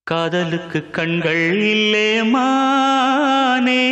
காதலுக்கு கண்கள் இல்லே மானே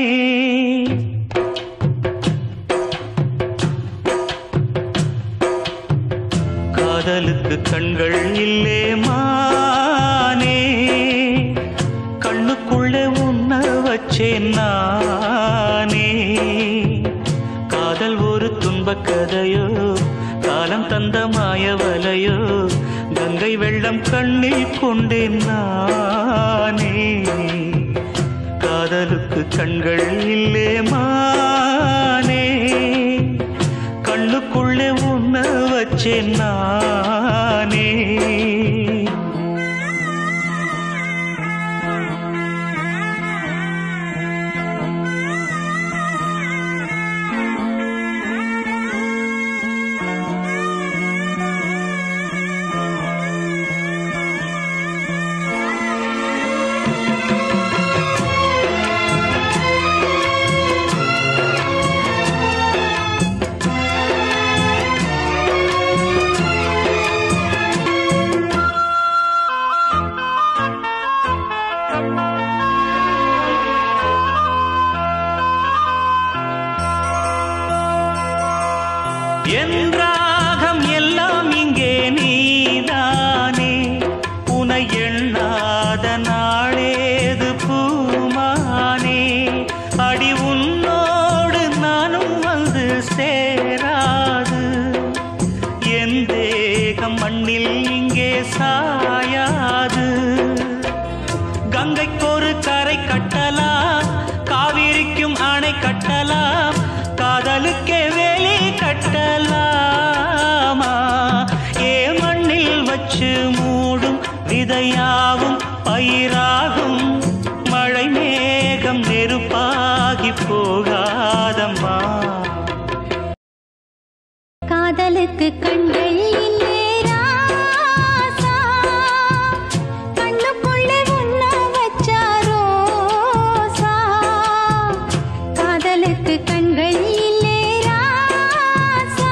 காதலுக்கு கண்கள் இல்லே மானே கண்ணுக்குள்ளே உன்ன வச்சேன் நானே காதல் ஒரு துன்பக் கதையோ காலம் தந்த மாயவலையோ கங்கை வெள்ளம் கண்ணில் கொண்டேன் நானே காதலுக்கு கண்கள் இல்லே மானே கண்ணுக்குள்ளே உன்ன வச்சேன் நானே என் ராகம் எல்லாம் இங்கே நீதானே உனை எண்ணாத நாளேது பூமானே அடி உன்னோடு நானும் வந்து சேராது என் தேகம் மண்ணில் இங்கே சாயாது கங்கைக்கொரு கரை கட்டலாம் காவிரிக்கும் அணை கட்டலாம் காதலுக்கே வேலி கட்டலாமா ஏ மண்ணில் வச்சு மூடும் விதையாவும் பயிராகும் மழை மேகம் நெருப்பாகி போகாதம்மா காதலுக்கு கண்கள் இல்லே ராசா கண்ணுக்குள்ளே உன்ன வச்சா ரோசா காதலுக்கு கண்கள் இல்லே ராசா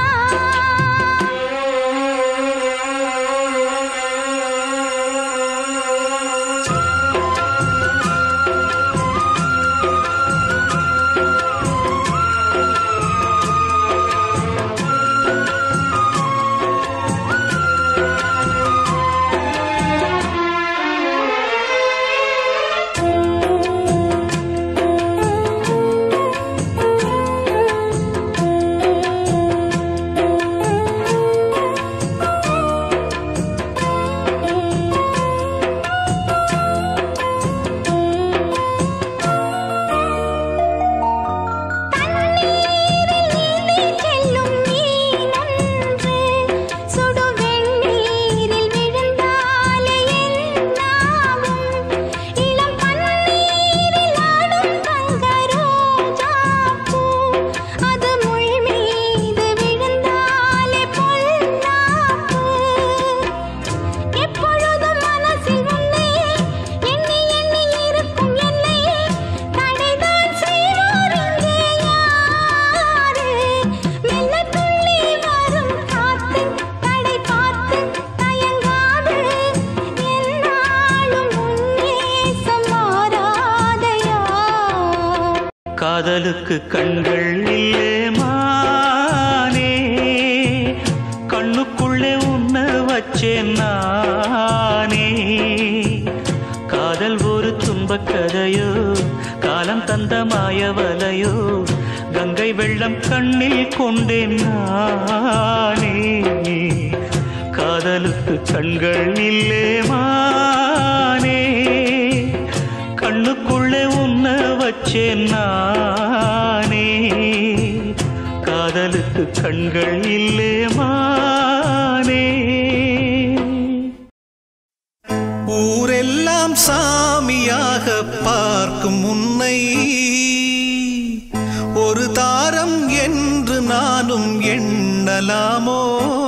தண்ணீரில் நீந்தி செல்லும் மீனொன்று சுடு வெந்நீரில் விழுந்தாலே என்னாகும் இளம் பன்னீரில் ஆடும் தங்க ரோஜாப்பூ அது முள் மீது விழுந்தாலே பொல்லாப்பு எப்பொழுதும் மனசில் உன்னை எண்ணி எண்ணி இருக்கும் என்னை தடைதான் செய்வோர் இங்கே யாரு மெல்ல துள்ளி வரும் காத்து தடை பார்த்து தயங்காது என்னாலும் உன்னேசம் மாறாதையா காதலுக்கு கண்கள் இல்லே மானே கண்ணுக்குள்ளே உன்ன வச்சேன் நானே காதல் ஒரு துன்பக் கதையோ காலம் தந்த மாயவலையோ கங்கை வெள்ளம் கண்ணில் கொண்டேன் நானே காதலுக்கு கண்கள் இல்லே மானே கண்ணுக்குள்ளே உன்ன வச்சேன் நானே காதலுக்கு கண்கள் இல்லே மானே ஊரெல்லாம் சாமியாக பார்க்கும் உன்னை ஒரு தாரம் என்று நானும் எண்ணலாமோ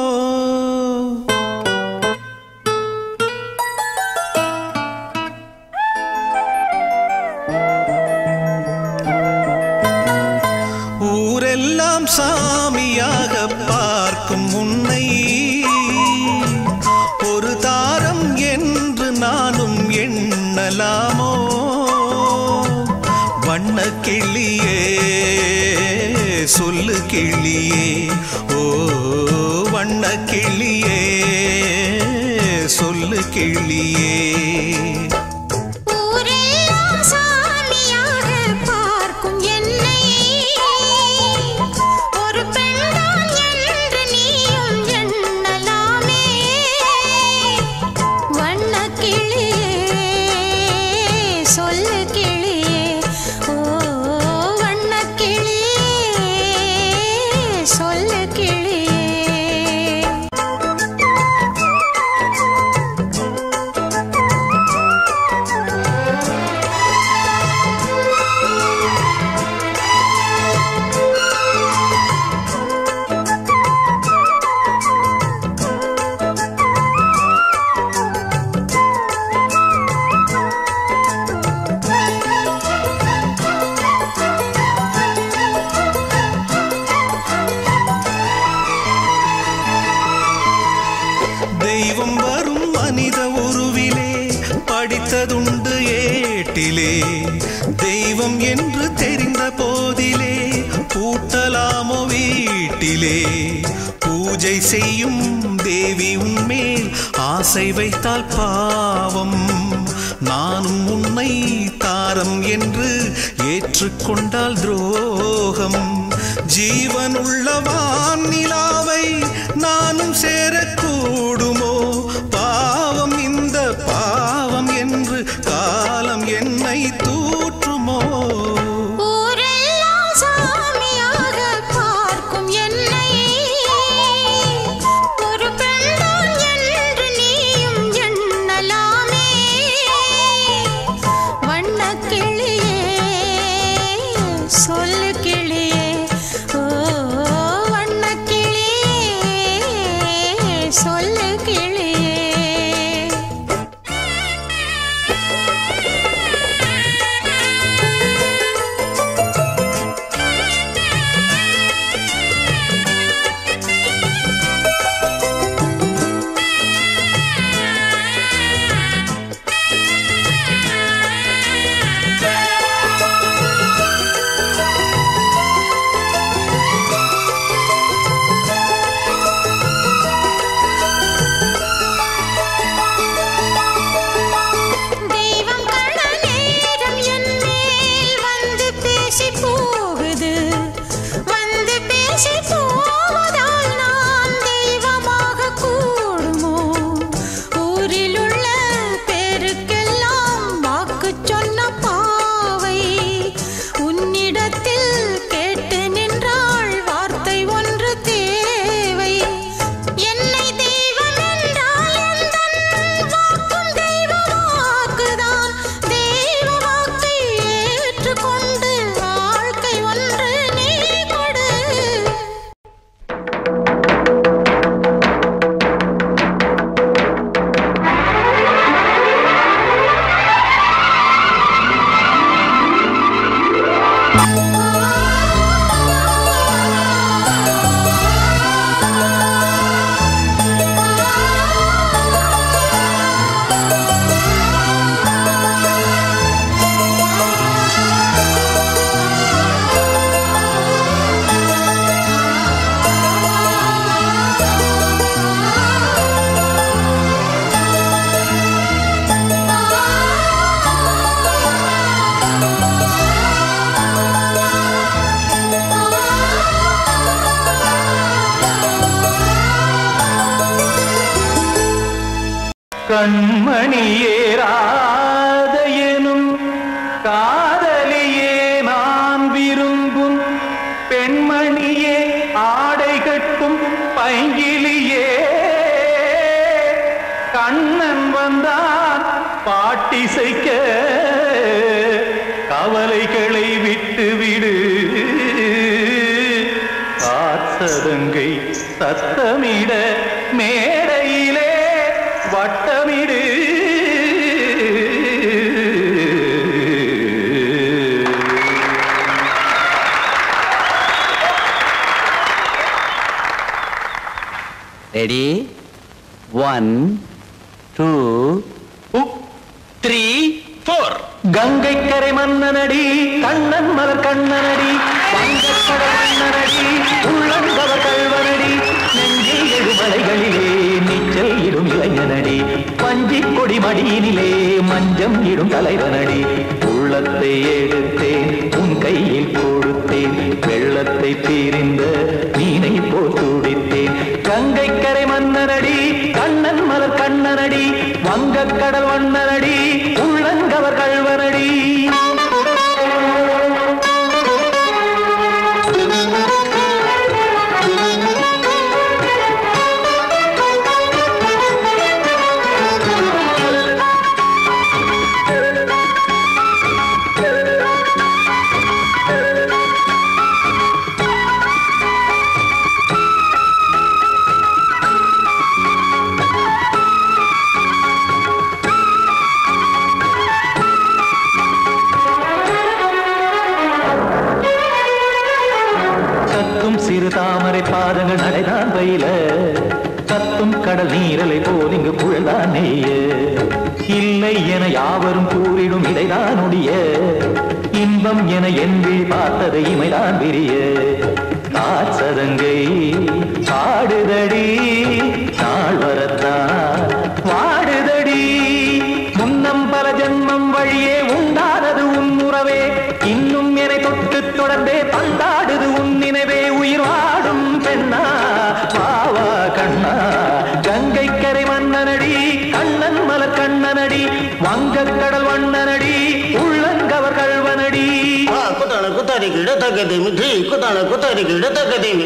ஊரெல்லாம் சாமியாக பார்க்கும் உன்னை ஒரு தாரம் என்று நானும் எண்ண சொல்லு கிளியே ஓ வண்ண கிளியே சொல்லு கிளியே ஊரெல்லாம் சாமியாக பார்க்கும் என்னை ஒரு பெண்தான் என்று நீயும் எண்ணலாமே வண்ணக் கிளியே சொல்லு கிளியே ஓ வண்ணக் கிளியே சொல்லு கிளியே தெய்வம் வரும் மனித உருவிலே படித்ததுண்டு ஏட்டிலே தெய்வம் என்று தெரிந்த போதிலே பூட்டலாமோ வீட்டிலே பூஜை செய்யும் தேவி உன்மேல் ஆசை வைத்தால் பாவம் நானும் உன்னை தாரம் என்று ஏற்றுக்கொண்டால் துரோகம் ஜீவனுள்ள வானிலாவை நானும் சேரக்கூடுமோ பாவம் இந்த பாவம் என்று காலம் என்னை தூற்றுமோ ஊரெல்லாம் சாமியாக பார்க்கும் என்னை ஒரு பெண்தான் என்று நீயும் எண்ணலாமே வண்ணக் கிளியே சொல்லு கிளியே ஓ வண்ணக் கிளியே சொல்லு கிளியே தெய்வம் கண்ட நேரம் என் மேல் வந்து பேசி போகுது வந்து பேசி போவதால் நான் தெய்வமாக கூடுமோ ஊரில் உள்ள பேருக்கெல்லாம் வாக்கு சொன்ன பாவை உன்னிடத்தில் கேட்டு நின்றாள் வார்த்தை ஒன்று தேவை என்னை தெய்வம் என்றால் எந்தன் வாக்கும் தெய்வ வாக்குதான் தெய்வ வாக்கை ஏற்றுக்கொண்டு வாழ்க்கை ஒன்று நீ கொடு கண்மணியேராத எனும் காதலியே நான் விரும்பும் பெண்மணியே ஆடை கட்டும் பைங்கிலியே கண்ணன் வந்தான் பாட்டிசைக்க கவலைகளை விட்டு விடு காத்ததங்கை சத்தமிட மேடையிலே வட்டமிடு ready one two three four Ganga கரை மன்னனடி கண்ணன் மலர் கண்ணனடி வங்கக்கடல் மன்னனடி உள்ளங்கவர் கல்வனடி நெஞ்சில் எழுமலைகளிலே நீச்சல் இடும் இளைஞனடி பஞ்சி கொடி மடியினிலே மஞ்சம் இடும் தலைவனடி உள்ளத்தை எடுத்தேன் உன் கையில் கொடுத்தேன் வெள்ளத்தை பிரிந்த மீனை போல் துடித்தேன் கங்கை கரை மன்னனடி கண்ணன் மலர் கண்ணனடி வங்கக்கடல் வண்ணனடி உள்ளங்கவர் கல்வனடி கத்தும் சிறு தாமரை பாதங்கள் நடைதான் பயில கத்தும் கடல் நீரலை போல் இங்கு குழல்தான் நெய்ய இல்லை என யாவரும் கூறிடும் இடைதான் உடைய இன்பம் என என்பி பார்த்தது இமைதான் விரிய காசதங்கை பாடுதடி நாள் வரத்தான் வாடுதடி முன்னம் பல ஜென்மம் வழியே உண்டானது உன் உறவே இன்னும் என்னை தொட்டு தொடர்ந்தே பந்தாடுது உன் நினைவே உயிர் வாடும் பெண்ணா பாவா கண்ணா கங்கை கரை மன்னனடி கண்ணன் மலர் கண்ணனடி வங்கக் கடல் வண்ணனடி உள்ளங்கவர் கல்வனடி ಆ ಕುತಣ ಕುತರಿ ಗಿಡ ತಗದಿಮಿ ಧೀ ಕುತಣ ಕುತರಿ ಗಿಡ ತಗದಿಮಿ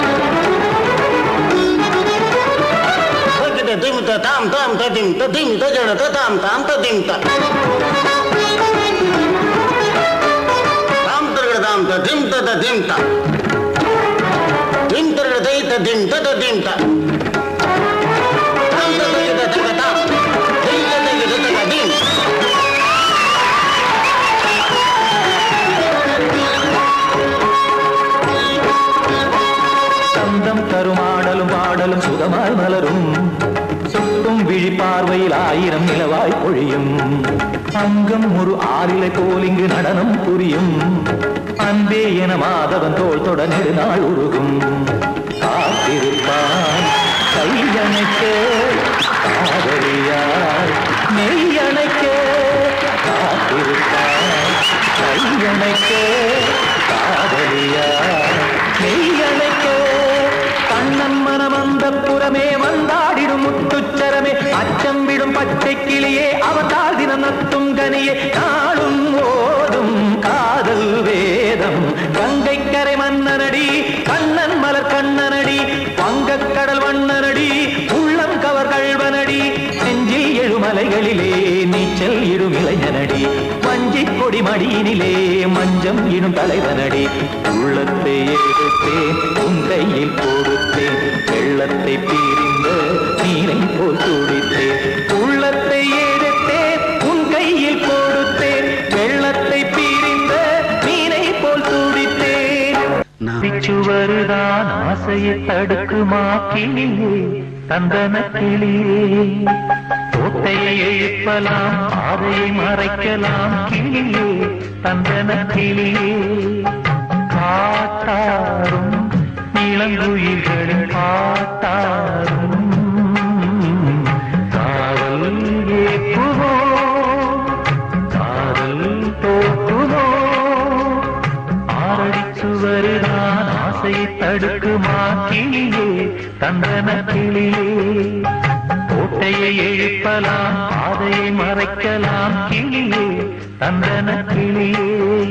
ತಗಿದ ದಿಮಿತ ತಾಮ್ ತಾಮ್ ತದಿಮಿತ ದಿಮಿತ ಜಡತ ತಾಮ್ ತಾಮ್ ತದಿಮಿತ ತಾಮ್ ತರಗಡ ತಾಮ್ ತ ದಿಮ್ ತದ ದಿಮ್ ತ ದಿಮ್ ತರಗಡ ದೈತ ದಿಮ್ ತದ ದಿಮ್ ತ ತಾಮ್ ತಗಿದ ತಗ ತಾಮ್ ದೈತ ತಗಿದ ತಗ ದಿಮ್ சந்தம் தருமாடலும் பாடலும் சுகமாய் மலரும் சுட்டும் விழி பார்வையில் ஆயிரம் நிலவாய் பொழியும் அங்கம் ஒரு ஆறிலை போல் இங்கு நடனம் புரியும் அன்பே என மாதவன் தோள் தொட நெடுநாள் உருகும் காத்திருப்பான் கையணைக்க காதலியாய் மெய்யணைக்க காத்திருப்பான் கையணைக்க காதலியாய் மெய்யணைக்க கண்ணன் மனம் அந்த புறமே வந்தாடிடும் முத்துச்சரமே அச்சம் விடும் பச்சை கிளியே அவதால் தினம் நத்தும் கனியே நாளும் ஓதும் காதல் வேதம் கங்கை கரை மன்னனடி கண்ணன் மலர் கண்ணனடி வங்கக் கடல் வண்ணனடி உள்ளம் கவர் கழ்வனடி நெஞ்சில் எழுமலைகளிலே நீச்சல் இடும் இளைஞனடி வஞ்சி கொடி மடியினிலே மஞ்சம் இடும் தலைவனடி உள்ளத்தை எடுத்தேன் உன் கையில் கொடுத்தேன் வெள்ளத்தை பிரிந்த நீரை போல் துடித்தேன் உள்ளத்தை எடுத்தேன் உன் கையில் கொடுத்தேன் வெள்ளத்தை பிரிந்த மீனை போல் துடித்தேன் பிச்சுவருதான் ஆசையை தடுக்குமா கிளியே தந்தன கிளியே கோட்டையை எழுப்பலாம் பாதையை மறைக்கலாம் கிளியே தந்தன கிளியே காட்டாரும் இளங்குயில்களின் பாட்டாரும் காவல் ஏற்றுவோ காதல் தோற்றுவோ ஆரடி சுவருதான் ஆசை தடுக்குமா கிளியே தந்தன கிளியே கோட்டையை எழுப்பலாம் பாதையை மறைக்கலாம் கிளியே தந்தன கிளியே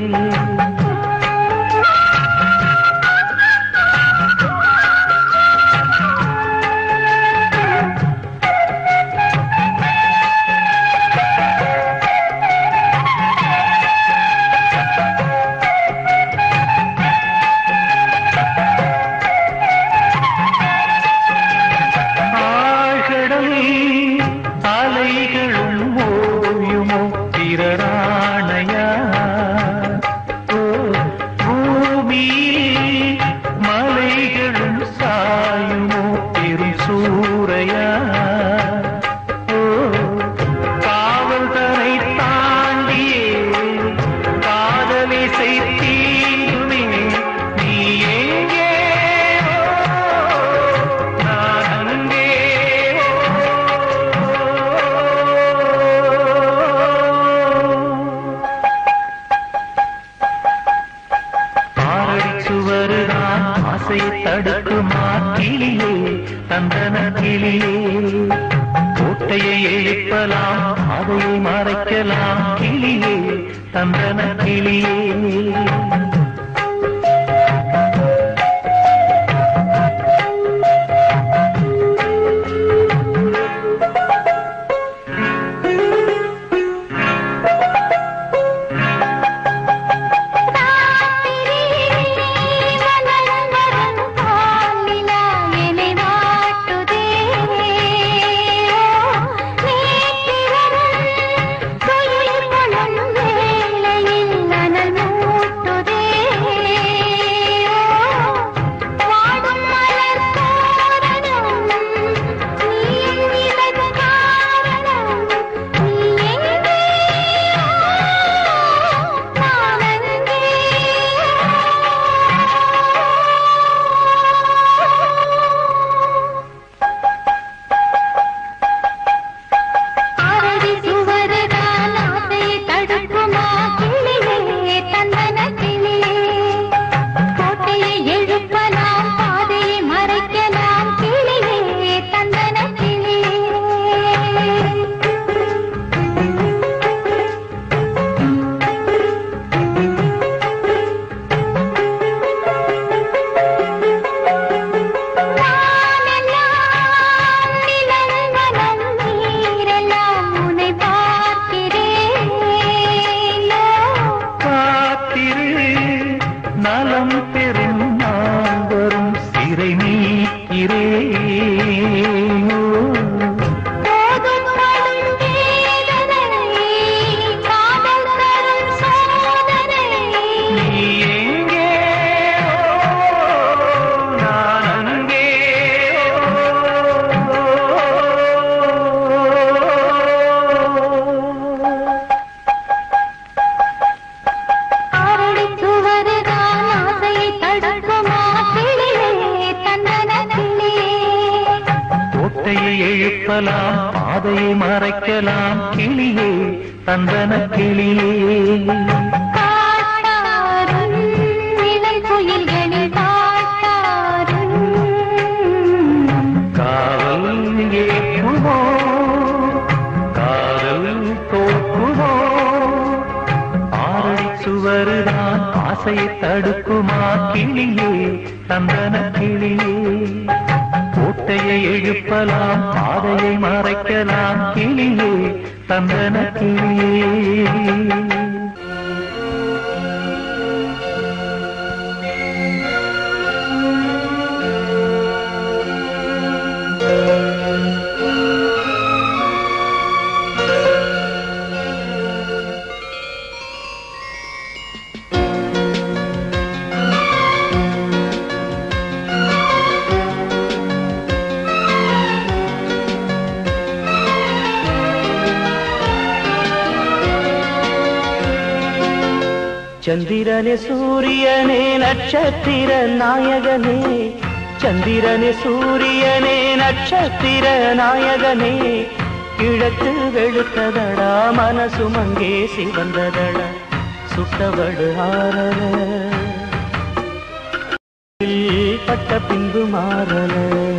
ஆழ்கடல் அலைகளும் ஓயுமோ பிறராணையா சந்தன கிளியே கோட்டையை எழுப்பலாம் அதையை மறைக்கலாம் கிளியே சந்தன கிளியே ஆரடி சுவருதான் ஆசையை தடுக்குமா கிளியே தந்தன கிளியே கோட்டையை எழுப்பலாம் பாதையை மறைக்கலாம் கிளியே தந்தன கிளியே நானெல்லாம் நிலங்கலம் நீரெல்லாம் உன்னை பார்க்கிறேன் காத்திரு நலம் பெறும் நான் வரும் சிறை நீக்கிறேனோ போதும் படும் வேதனை காதல் தரும் சோதனை நீ எங்கே நான் அங்கே ஆரடி சுவருதான் ஆசையை தடுக்குமா கிளியே தந்தன கிளியே கோட்டையை எழுப்பலாம் பாதையை மறைக்கலாம் கிளியே சந்தன கிளியே காட்டாரும் இளம் குயில்களில் பாட்டாரும் காவல் ஏற்றுமோ காதல் தோற்றுமோ ஆறடி சுவருதான் ஆசையை தடுக்குமா கிளியே சந்தன கிளியே கோட்டையை எழுப்பலாம் பாதையை மறைக்கலாம் கிளியே சந்தன கிளியே சந்திரனே சூரியனே நட்சத்திர நாயகனே சந்திரனே சூரியனே நட்சத்திர நாயகனே கிழக்கு வெளுத்ததடா மனசு மங்கே சிவந்ததடா சுட்டவடு ஆரல பட்ட பின்பு மாறல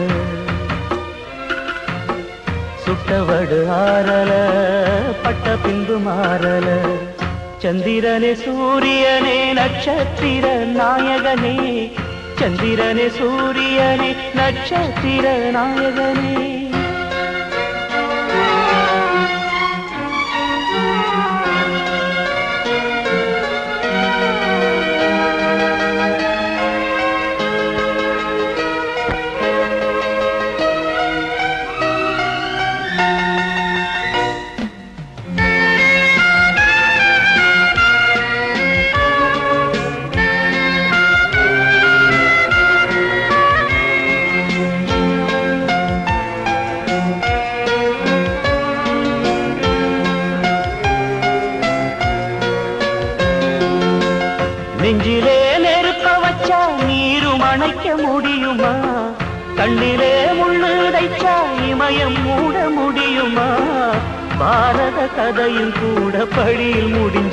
சுட்டவடு ஆறல பட்ட பின்பு மாறல சந்திரனே சூரியனே நட்சத்திர நாயகனே சந்திரனே சூரியனே நட்சத்திர நாயகனே நெஞ்சிலே நெருப்ப வச்சா நீரும் அணைக்க முடியுமா கண்ணிலே முள்ளு தைச்சா இமயம் மூட முடியுமா பாரத கதையும் கூட பழியில் முடிஞ்ச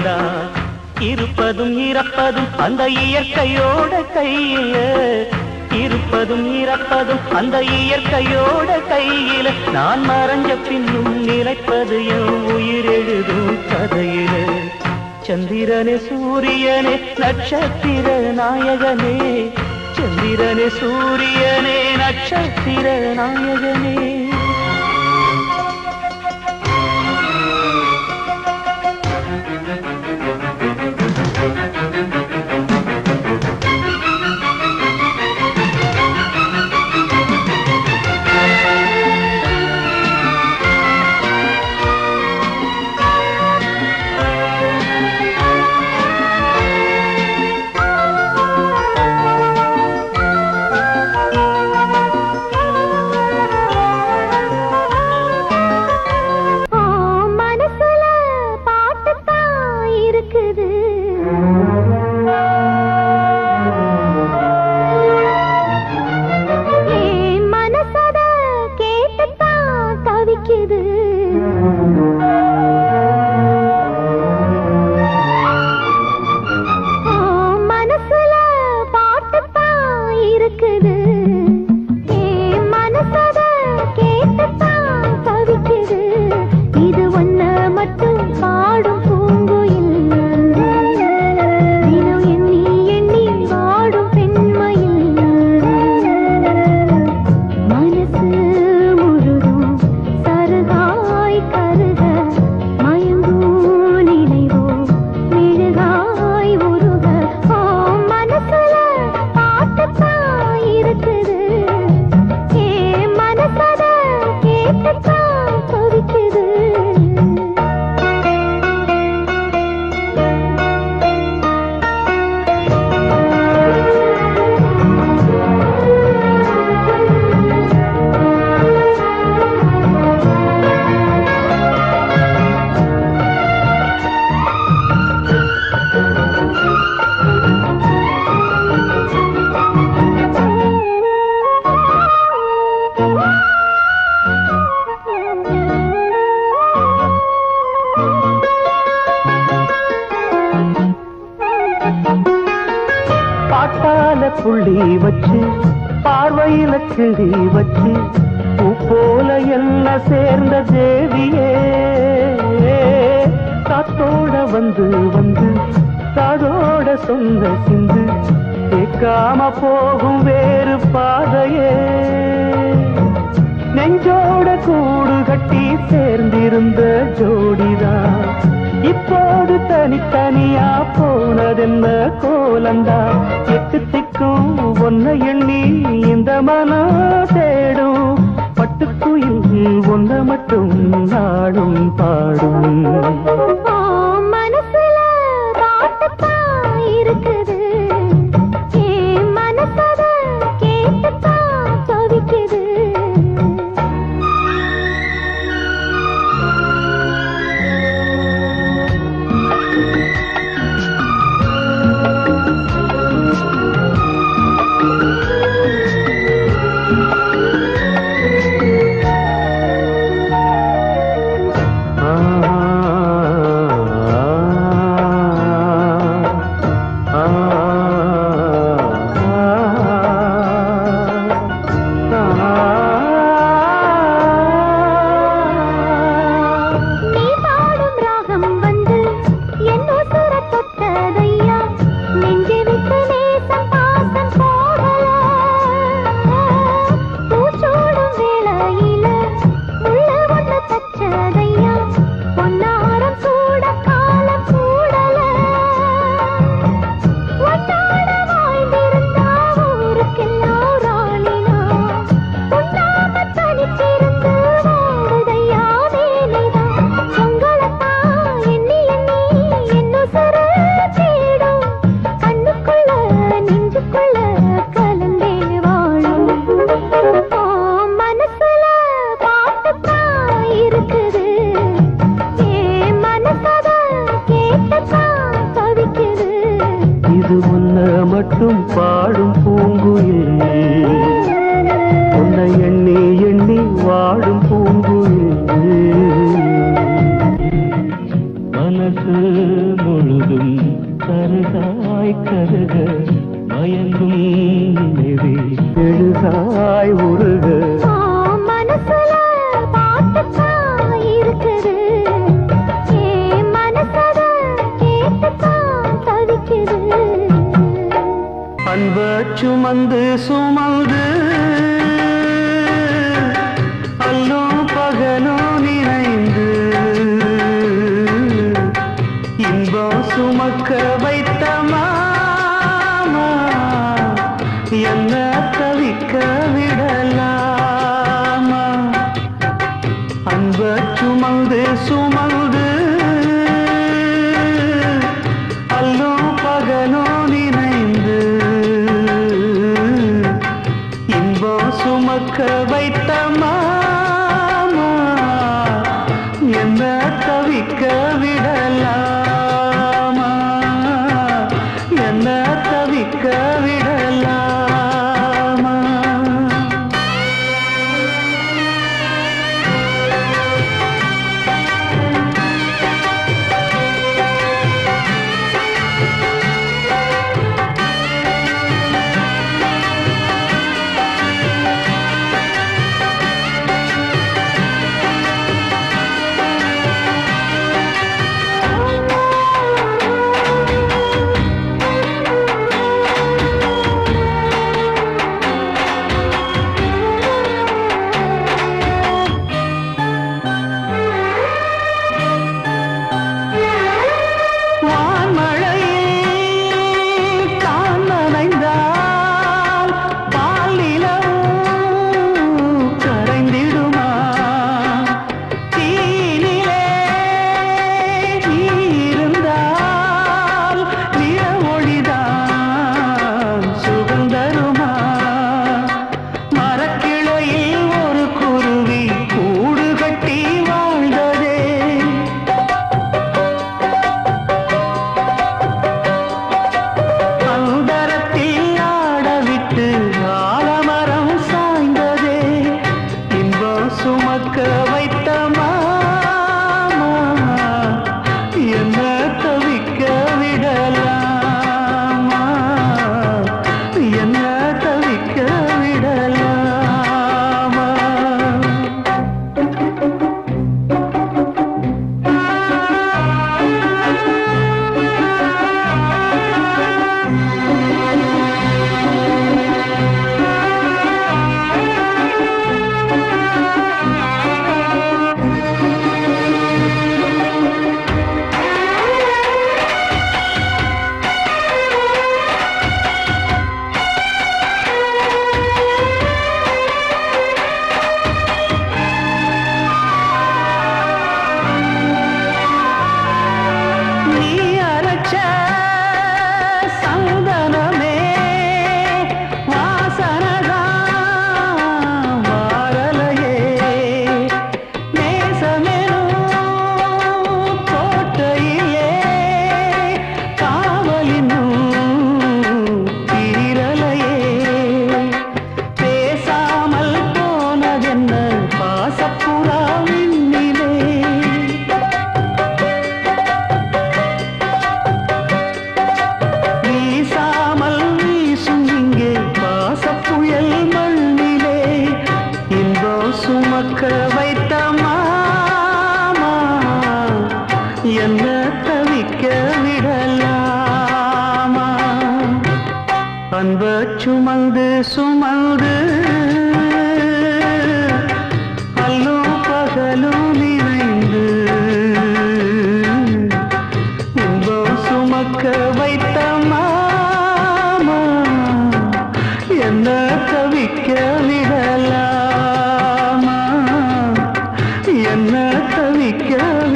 காவியந்தான் இருப்பதும் இறப்பதும் அந்த இயற்கையோட கையில இருப்பதும் இறப்பதும் அந்த இயற்கையோட கையில நான் மறைஞ்ச பின்னும் நிலைப்பது என் உயிர் எழுதும் கதையில சந்திரனே சூரியனே நட்சத்திர நாயகனே சந்திரனே சூரியனே நட்சத்திர நாயகனே ஆ, மனசுல பாட்டுத்தான் இருக்குது ஏன் மனசத கேட்டுத்தான் தவிக்குது ஆ, மனசுல பாட்டுத்தான் இருக்குது ஏன் மனசத கேட்டுத்தான் தவிக்குது இது ஒன்ன மட்டும் பாடும் பூங்குயில் தினம் எண்ணி எண்ணி வாடும் பெண்மையில் மனசு முழுதும் சருகாய் கருக மயங்கும் நினைவோ மெழுகாய் உருக ஓ மனசுல பாட்டுத்தான் இருக்குது ஏ மனசத கேட்டுத்தான் தவிக்குது பாட்டால புள்ளி வச்சு பார்வையில கிளி வச்சு பூ போல என்ன சேர்ந்த தேவியே காத்தோட வந்து வந்து காதோட சொந்த சிந்து கேட்காம போகும் வேறு பாதையே நெஞ்சோட கூடு கட்டி சேர்ந்திருந்த ஜோடிதான் இப்போது தனித்தனியா போனதென்ன கோலந்தா எட்டு திக்கும் ஒன்ன எண்ணி இந்த மனம் தேடும் பட்டுக்குயில் ஒன்ன மட்டும் நாடும் பாடும் ஆ, மனசுல பாட்டுத்தான் இருக்குது ஏ மனசத கேட்டுத்தான் தவிக்குது நீ பாடும் ராகம் வந்து என் உசுர தொட்டதையா நெஞ்சை விட்டு நேசம் பாசம் போகல பூச்சோடும் வேளையில முள்ள ஒண்ணு தச்சதையா பொன்னாரம் சூட காலம் கூடல ஒன்னாட வாழ்ந்திருந்தா ஊருக்கெல்லாம் ராணினா உண்ணாம தனித்திருந்து வாழுதையா வேலைதான் உங்களைத்தான் எண்ணி எண்ணி என்னுசுர தேடும் கண்ணுக்குள்ள நெஞ்சுக்குள்ள கலந்தே வாழும் ஓ, மனசுல பாட்டுத்தான் இருக்குது ஏ மனசத கேட்டுத்தான் தவிக்குது இது உன்ன மட்டும் பாடும் பூங்குயில் உன்னை எண்ணி எண்ணி வாடும் பூங்குயில் மனசு முழுதும் கருகாய் கருக மயங்கும் நினைவே சுமந்து சுமந்து அல்லும் பகலும் நினைந்து இன்பம் சுமக்க வைத்த மாமா என்ன தவிக்க விடலாமா அன்ப சுமந்து சுமந்து அல்லும் பகலும் நினைந்து இன்பம் சுமக்க வைத்த மாமா என்ன தவிக்க விடலாமா என்ன தவிக்க விடலாமா வான்மழையில் தான் நனைந்தால் பால் நிலவும் கரைந்திடுமா தீயினிலே நீ இருந்தால் நிலவொளிதான் சுகந்தருமா மரக்கிளையில் ஒரு குருவி கூடு கட்டி வாழ்ந்ததே அந்தரத்தில் ஆடவிட்டு ஆலமரம் சாய்ந்ததே இன்பம் சுமக்க வைத்த மாமா என்ன தவிக்க விடலாமா என்ன தவிக்க விடலாமா நீ அரைச்ச சந்தனமே வாசனதான் வாரலையே நேசமெனும் கோட்டையிலே காவலினும் தீரலையே பேசாமல் போனதென்ன பாசப்புறா விண்ணிலே வீசாமல் வீசும் இங்கே பாசப்புயல் மண்ணிலே இன்பம் சுமக்க வைத்த மாமா என்ன தவிக்க விடலாமா அன்ப சுமந்து சுமந்து அல்லும் பகலும் நினைந்து இன்பம் சுமக்க வைத்த மாமா என்ன தவிக்க விடலாமா என்ன தவிக்க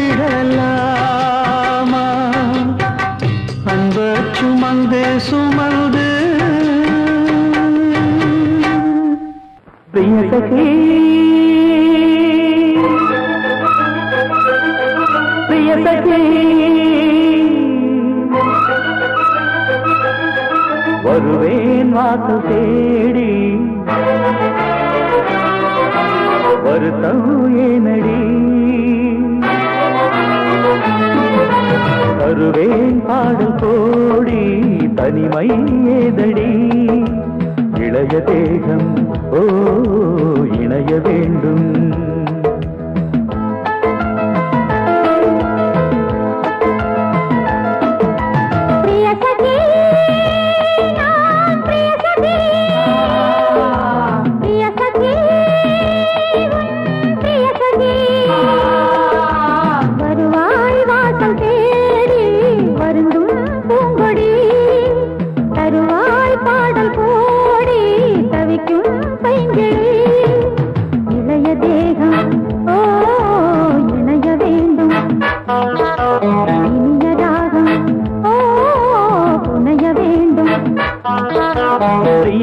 விடலாமா அன்ப சுமந்து சுமந்து பிரிய சகி பிரிய சகி வருவேன் வாசல் தேடி வருத்தம் ஏனடி தருவேன் பாடல் கோடி தனிமை ஏதடி இளைய தேகம் ஓ இணைய வேண்டும் பிரிய சகி நான் பிரிய சகி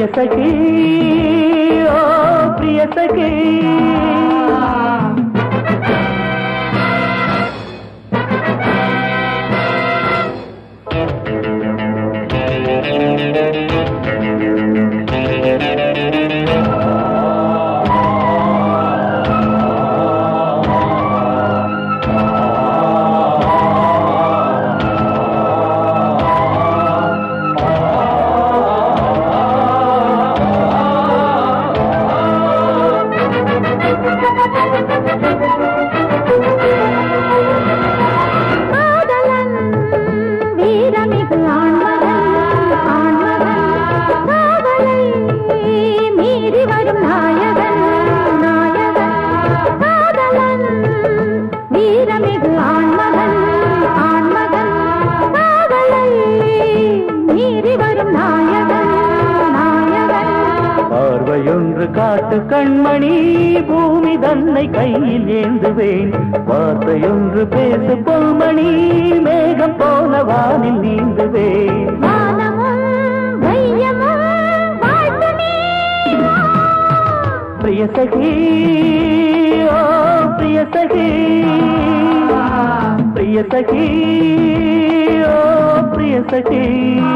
பிரிய சகி ஓ பிரிய சகி காதலன் வீரமிகு ஆண்மகன் ஆண்மகன் காவலை மீறி வரும் நாயகன் நாயகன் காதலன் வீரமிகு ஆண்மகன் ஆண்மகன் காவலை மீறி வரும் நாயகன் நாயகன் பார்வையொன்று காட்டு கண்மணி பூமி தன்னை கையில் ஏந்துவேன் வார்த்தையொன்று பேசு பொன்மணி மேகம் போல வானில் நீந்துவேன் வானமும் வையமும் வாழ்த்துமே பிரிய சகி ஓ பிரிய சகி பிரிய சகி ஓ பிரிய சகி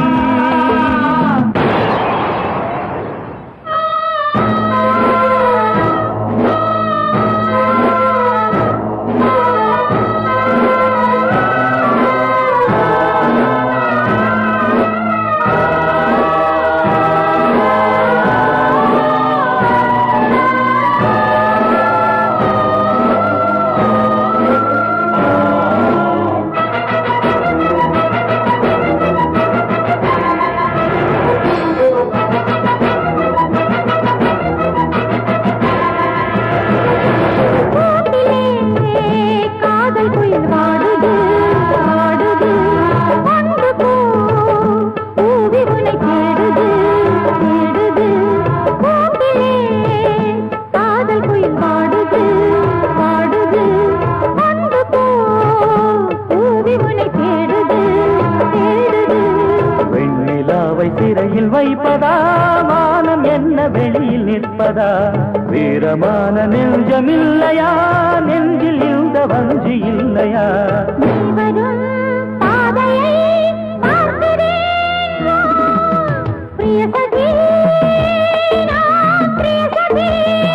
கூட்டிலே காதல் குயில் வாடுது வாடுது ஒன்று போ பூவி உனை தேடுது தேடுது கூட்டிலே காதல் குயில் வாடுது வாடுது ஒன்று போ பூவி உனை தேடுது தேடுது வெண்ணிலாவை சிறையில் வைப்பதா மானம் என்ன வெளியில் நிற்பதா வீரமான நெஞ்சமில்லையா நெஞ்சில் இந்த வஞ்சி இல்லையா நீ வரும் பாதையை பார்க்கிறேன் பிரிய சகி நான் பிரிய சகி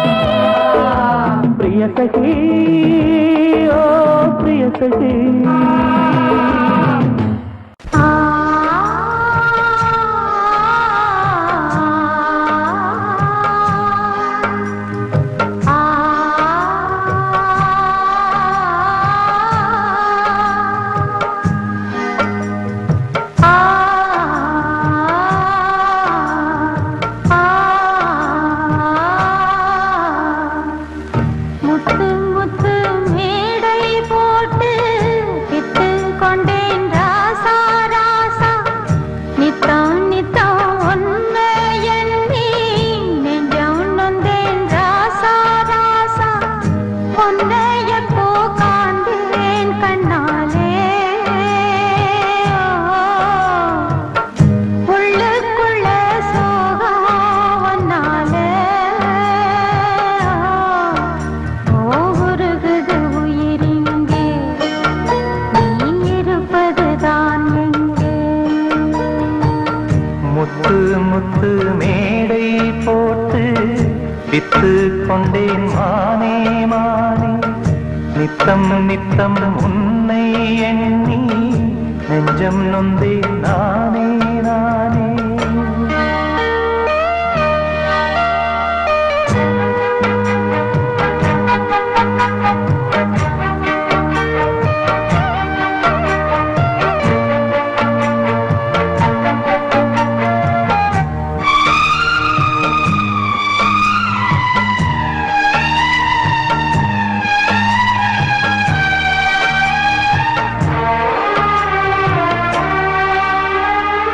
பிரிய சகி ஓ பிரிய சகி ஆ ஆ முத்து முத்து மேடை போட்டு விட்டு கொண்டேன் ராசா ராசா நித்தம் நித்தம் உன்னை எண்ணி நெஞ்சம் நொந்தேன் ராசா ராசா உன்னை எப்போ காண்கிறேன் கண்ணாலே உள்ளுக்குள்ள சோகம் ஒன்னாலே ஓருகுது உயிரிங்கே நீ இருப்பதுதான் எங்கே முத்து முத்து மேடை போட்டு வித்து கொண்டேன் மானே மானே நித்தம் நித்தம் உன்னை எண்ணி நெஞ்சம் நொந்தேன் நானே நானே ஆ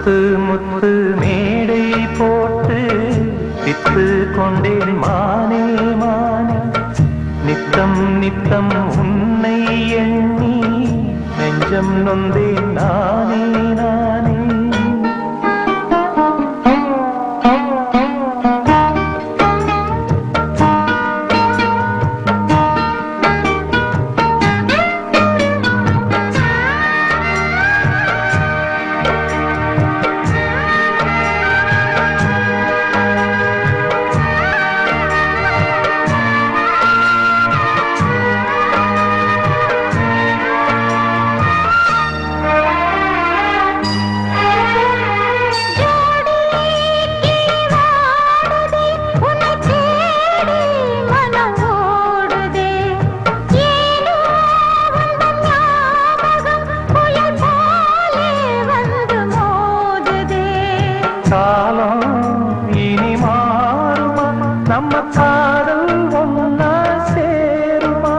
முத்து முத்து மேடை போட்டு வித்து கொண்டேன் மானே மானே நித்தம் நித்தம் உன்னை எண்ணி நெஞ்சம் நொந்தேன் நானே நானே காலம் இனி மாறுமா நம்ம காதல் ஒன்னா சேருமா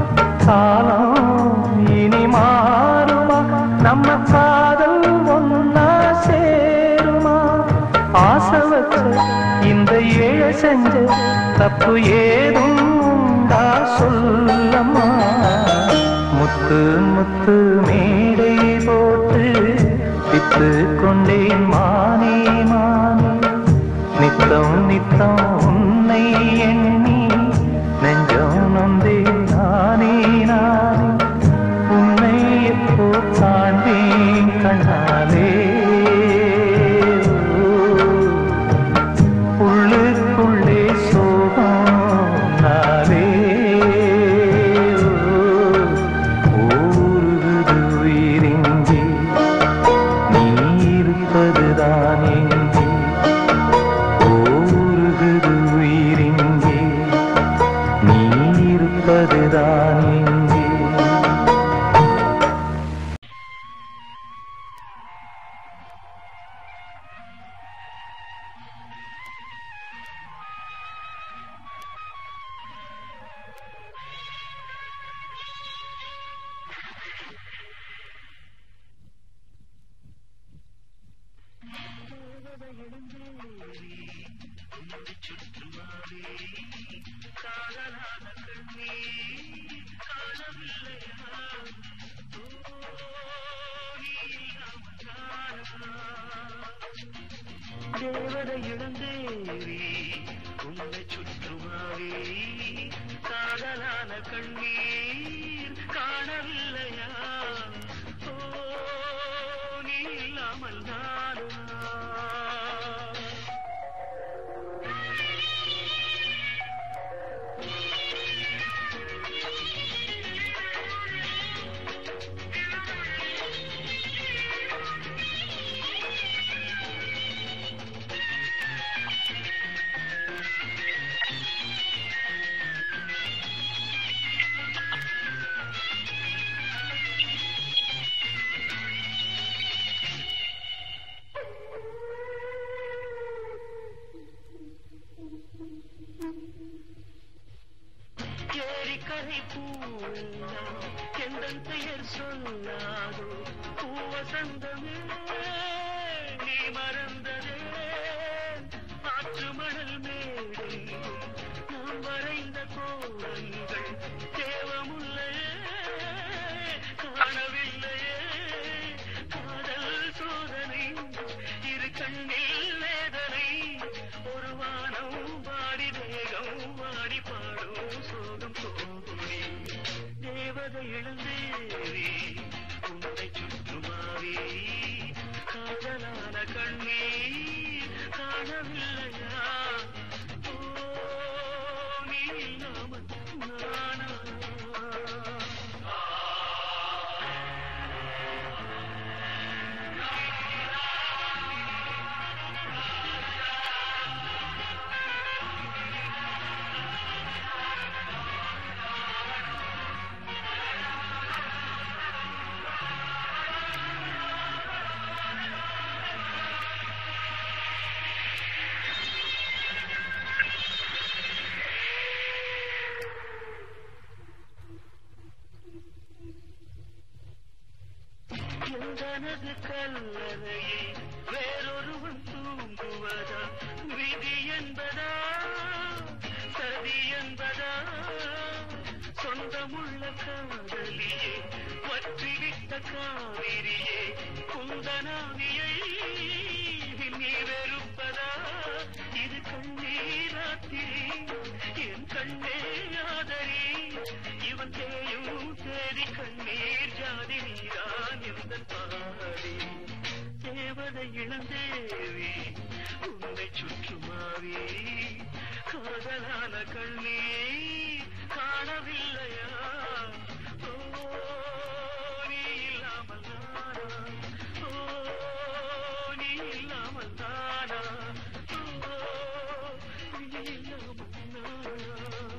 காலம் இனி மாறுமா நம்ம காதல் ஒன்னா சேருமா ஆசை வச்ச இந்த ஏழ செஞ்ச தப்பு ஏதும் உண்டா சொல்லம்மா முத்து முத்து மேடை போட்டு வித்து கொண்டேன் மானே மானே நித்தம் நித்தம் உன்னை எண்ணி நெஞ்சம் நொந்தே நானே நானே உன்னை எப்போ காண்பேன் கண்ணாலே உள்ளுக்குள்ளே சோகம் நாளே ஊருது உயிரிங்கே நீ இருப்பதுதான் எங்கே ஊருகுது உயிரிங்கே நீ இருப்பதுதான் எங்கே தேவதை இழந்தேவி உன்னை சுற்றுமாவே காதலான கண்ணீர் காணவில்லையா ஓ நீ இல்லாமல் நானுமா ஏரிக்கரை பூவெல்லாம் எந்தன் பெயர் சொல்லாதோ பூவசந்தமே நீ மறந்ததே ஆற்று மணல் மேடெங்கும் நாம் வரைந்த கோலங்கள் தேவமுல்லையே காணவில்லையே காதல் சோதனை இரு கண்ணில் வேதனை ஒரு வானம் பாடி தேகம் வாடி பாடும் சோகம் போகுமே தேவதை இழந்தேவி உன்னை சுற்றுமாவே காதலான கண்ணீர் காணவில்லையா ஓ நீ இல்லாமல் நானா எந்தனது கல்லறையை ஈரமுள்ள காதலியே வற்றிவிட்ட காவிரியே குந்தனாவியை நீ வெறுப்பதா இது கண்ணீராத்திரி என் கண்ணே ஆதரி இவன் தேயும் தேடி கண்ணீர் ஜாதி நீதான் எந்த பாடி தேவதை இளந்தேவி உன்னை சுற்றுமாவி காதலான கண்ணீர் காணவில்லையா ஓ நீ இல்லாமல் நானா ஓ நீ இல்லாமல் நானா ஓ நீ இல்லாமல் நானா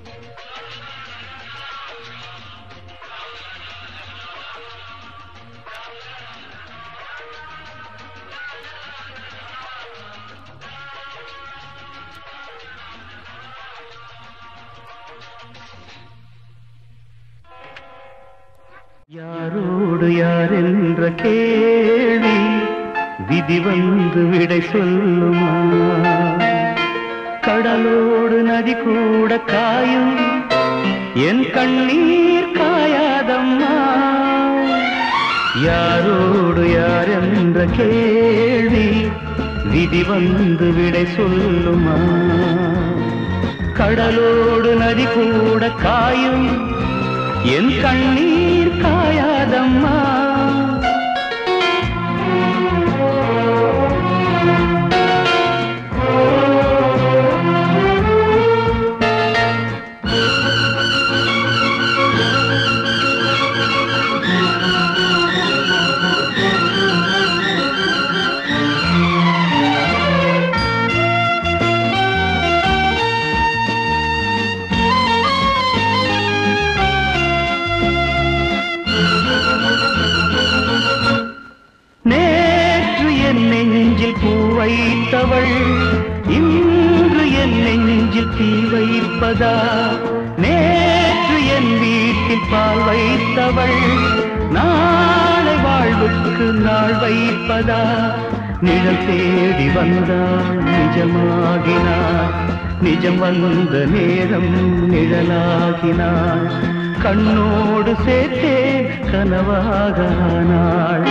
யாரோடு யார் என்ற கேள்வி விதி வந்து விடை சொல்லுமா கடலோடு நதி கூட காயும் என் கண்ணீர் காயாதம்மா யாரோடு யார் என்ற கேள்வி விதி வந்து விடை சொல்லுமா கடலோடு நதி கூட காயும் என் கண்ணீர் காயாதம்மா நேற்று என் நெஞ்சில் பூ வைத்தவள் இன்று என் நெஞ்சில் தீ வைப்பதா நேற்று என் வீட்டில் பால் வைத்தவள் நாளை வாழ்வுக்கு நாள் வைப்பதா நிழல் தேடி வந்தாள் நிஜமாகினாள் நிஜம் வந்த நேரம் நிழலாகினாள் கண்ணோடு சேர்த்தே கனவாகானாள்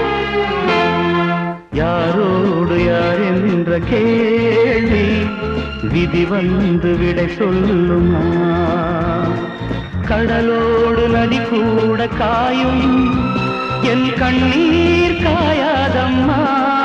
யாரோடு யார் என்ற கேள்வி விதி வந்து விடை சொல்லுமா கடலோடு நதி கூட காயும் என் கண்ணீர் காயாதம்மா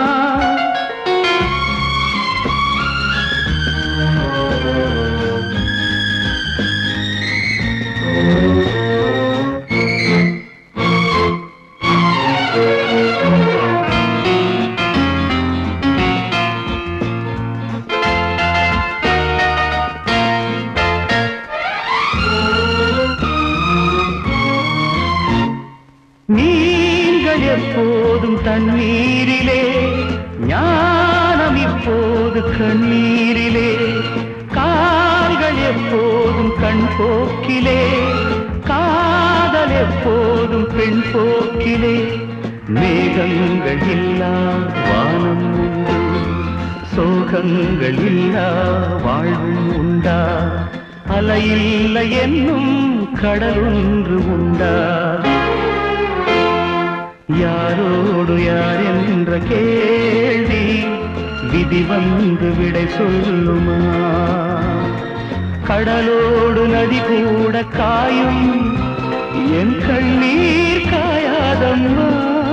நீங்கள் எப்போதும் தண்ணீரிலே ஞானம் இப்போது கண்ணீரிலே கால்கள் எப்போதும் கண் போக்கிலே காதல் எப்போதும் பெண் போக்கிலே மேகங்கள் இல்லா வானம் உண்டு சோகங்கள் இல்லா வாழ்வும் உண்டா அலையில்லை என்னும் கடலொன்று உண்டா யாரோடு யார் என்ற கேள்வி விதி வந்து விடை சொல்லுமா கடலோடு நதி கூட காயும் என் கண்ணீர் காயாதம்மா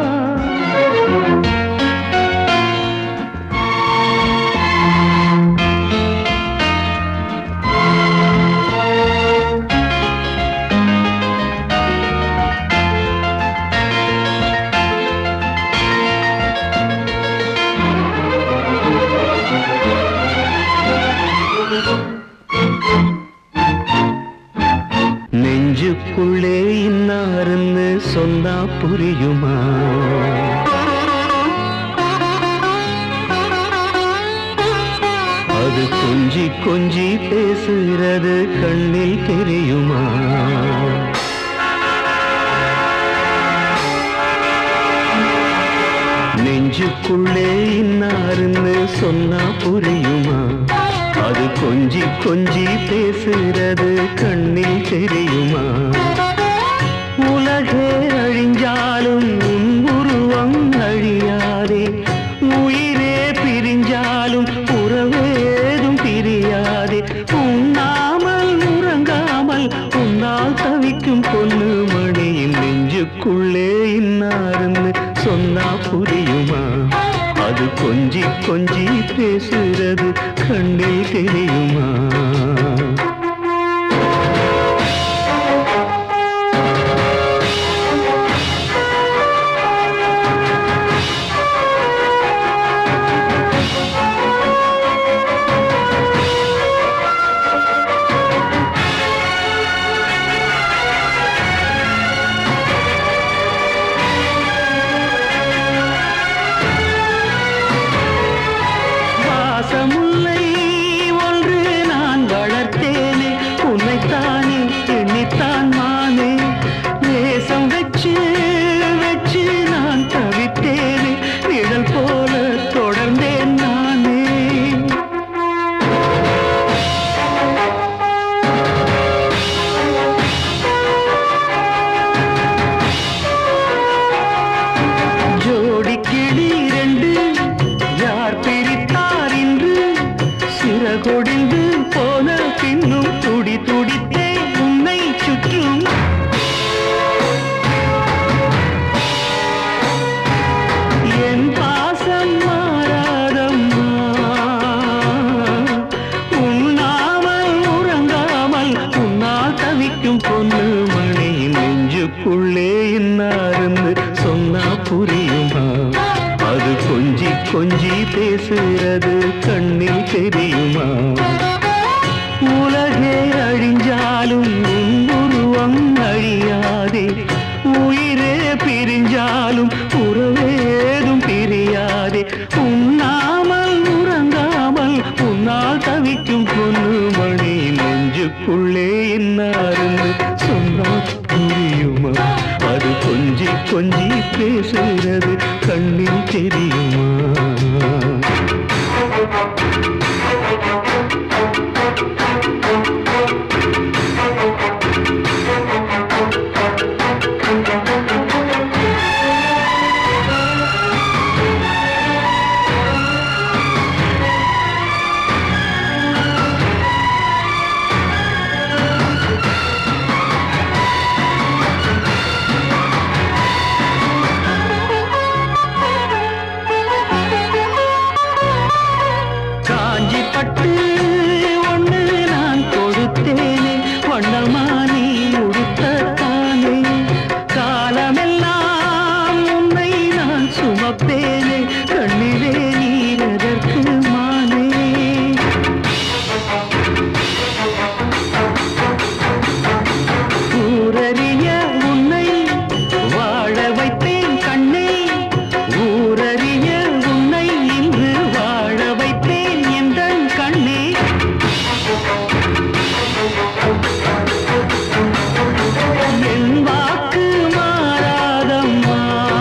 நெஞ்சுக்குள்ளே இன்னாருன்னு சொன்னா புரியுமா அது கொஞ்சி கொஞ்சி பேசுகிறது கண்ணில் தெரியுமா நெஞ்சுக்குள்ளே இன்னாருன்னு சொன்னா புரியுமா அது கொஞ்சி கொஞ்சி பேசுறது கண்ணில் தெரியுமா கொஞ்சி பேசுறது கண்ணில் தெரியுமா வாசமுல்லை ஒன்று நான் வளர்த்தேனே உன்னைத்தானே எண்ணித்தான் மானே நேசம் வச்சு வச்சு நான் தவித்தேனே நிழல் போல தொடர்ந்தேன் நானே ஜோடி கிளி ரெண்டு யார் பிரித்தார் இன்று சிறகொடிந்து போன பின்னும் துடி துடித்தே உன்னை சுற்றும் என் பாசம் மாறாதம்மா உண்ணாமல் உறங்காமல் உன்னால் தவிக்கும் பொண்ணு மணி நெஞ்சுக்குள்ளே இன்னாருந்து சொன்னா புரியுமா அது கொஞ்சி கொஞ்சி பேசுறது கண்ணில் தெரியுமா உலகே அழிஞ்சாலும் உன் உருவம் அழியாதே உயிரே பிரிஞ்சாலும் உறவேதும் பிரியாதே உண்ணாமல் உறங்காமல் உன்னால் தவிக்கும் பொண்ணு மணி நெஞ்சுக்குள்ளே என்னாருந்து சொன்னா புரியுமா அது கொஞ்சி கொஞ்சி பேசுகிறது கண்ணில் தெரியுமா காஞ்சி பட்டு ஒண்ணு நான் கொடுத்தேனே வண்ணமானி உடுத்தத்தானே காலமெல்லாம் உன்னை நான் சுமப்பேனே கண்ணிலே நீரதற்கு மானே ஊரறிய உன்னை வாழ வைப்பேன் கண்ணே ஊரறிய உன்னை இன்று வாழ வைப்பேன் என்ற கண்ணே என் வாக்கு மாறாதம்மா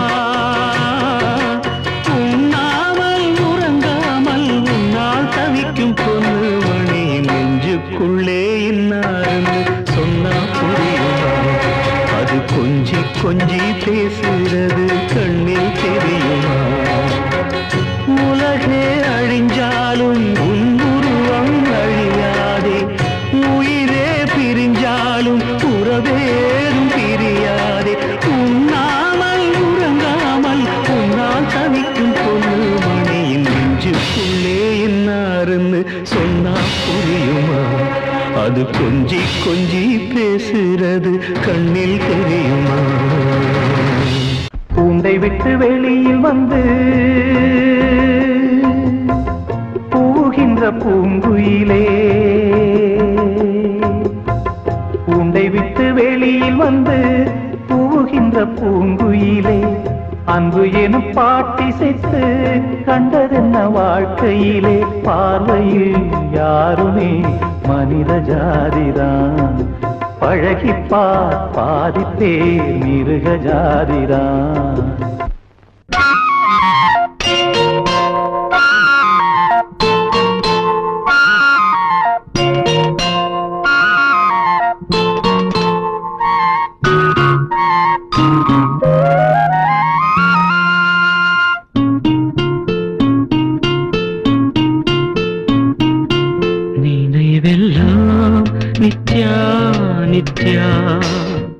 உண்ணாமல் உறங்காமல் உன்னால் தவிக்கும் பொண்ணு மணி நெஞ்சுக்குள்ளே இன்னாருன்னு சொன்னா புரியுமா அது கொஞ்சி கொஞ்சி பேசுறது கண்ணில் தெரியுமா உலகே அழிஞ்சாலும் உன் உருவம் அழியாதே உயிரே பிரிஞ்சாலும் உறவேறும் பிரியாதே உண்ணாமல் உறங்காமல் உன்னால் தவிக்கும் பொண்ணு மணியின் நெஞ்சுக்குள்ளே என்னாருன்னு சொன்னா புரியுமா அது கொஞ்சி கொஞ்சி பேசுறது கண்ணில் தெரியுமா பூண்டை விட்டு வெளியில் வந்து பூகின்ற பூங்குயிலே பூண்டை விட்டு வெளியில் வந்து பூகின்ற பூங்குயிலே அன்பு எனும் பாட்டிசைத்து கண்டதென்ன வாழ்க்கையிலே பார்வையில் யாருமே மனித ஜாதிதான் பழகிப்பார் பாதிப்பே மிருக ஜாதிதான் நினைவெல்லாம் நித்யா நித்யா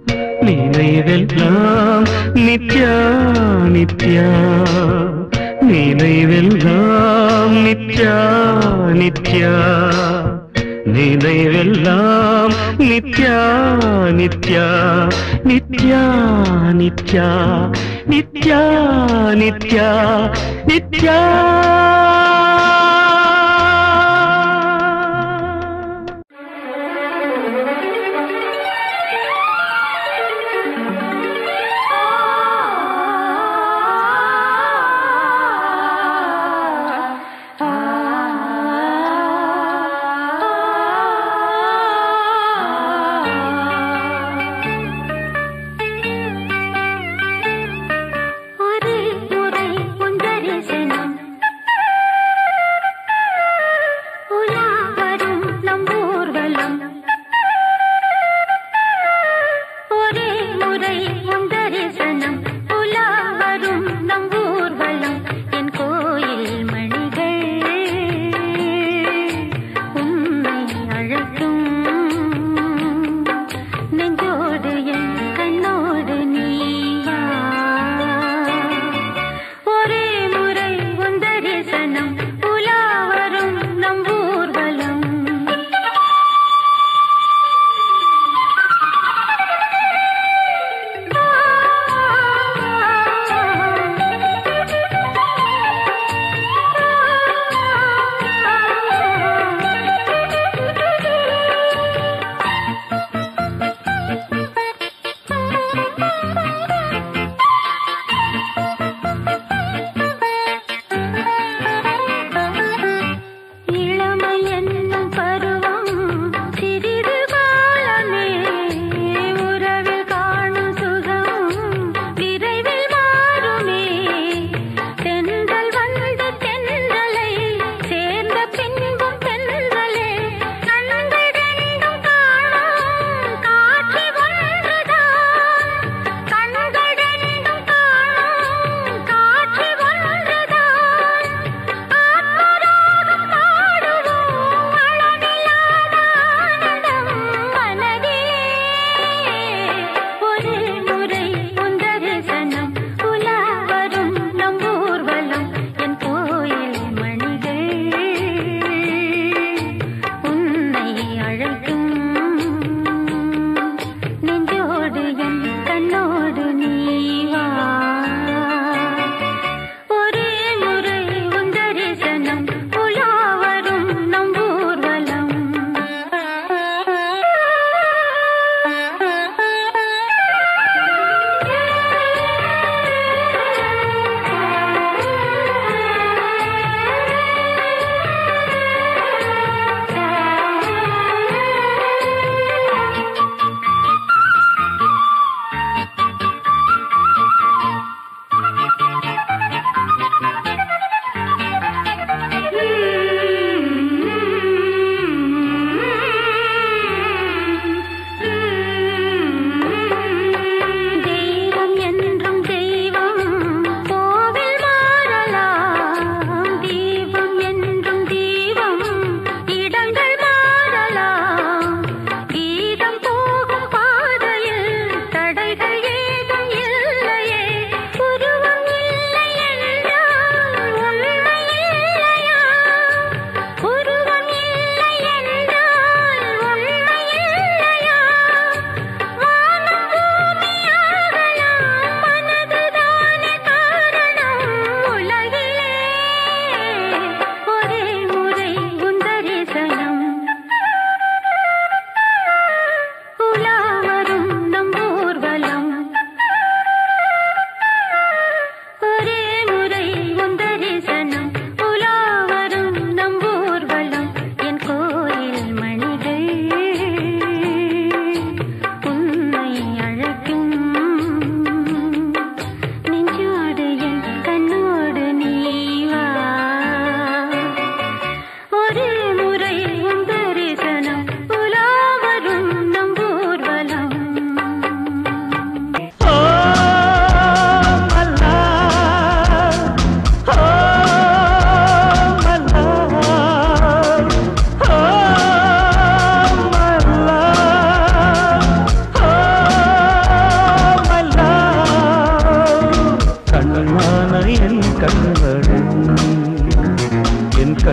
நினைவெல்லாம் நித்யா நித்யா நினைவெல்லாம் நித்யா நித்யா நினைவெல்லாம் நித்யா நித்யா நித்யா நித்யா நித்யா நித்யா நித்யா ஒரு முறை உன் தரிசனம்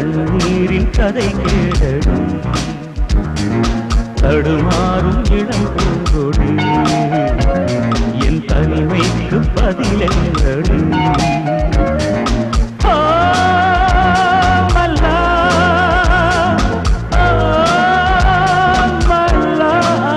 கண்ணீரின் கதை கேடடி தடுமாறும் இளம் பூங்கொடி என் தனிமைக்கு பதிலெங்கடி ஆ, மல்லா, ஆ, மல்லா.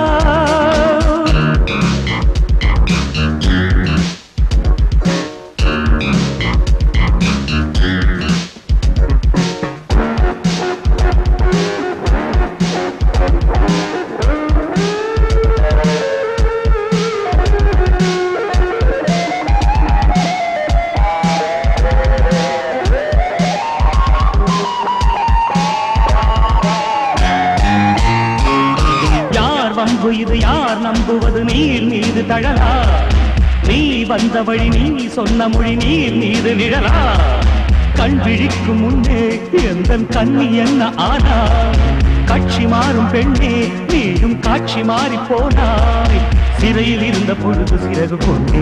யார் வம்பு இது யார் நம்புவது நீர் மீது தழலா நீ வந்த வழி நீ சொன்ன மொழி நீர் மீது நிழலா கண் விழிக்கும் முன்னே எந்த கண்ணி என்ன ஆனா காட்சி மாறும் பெண்ணே நீயும் காட்சி மாறி போனாய் சிறையில் இருந்த பொழுது சிறகு கொண்டே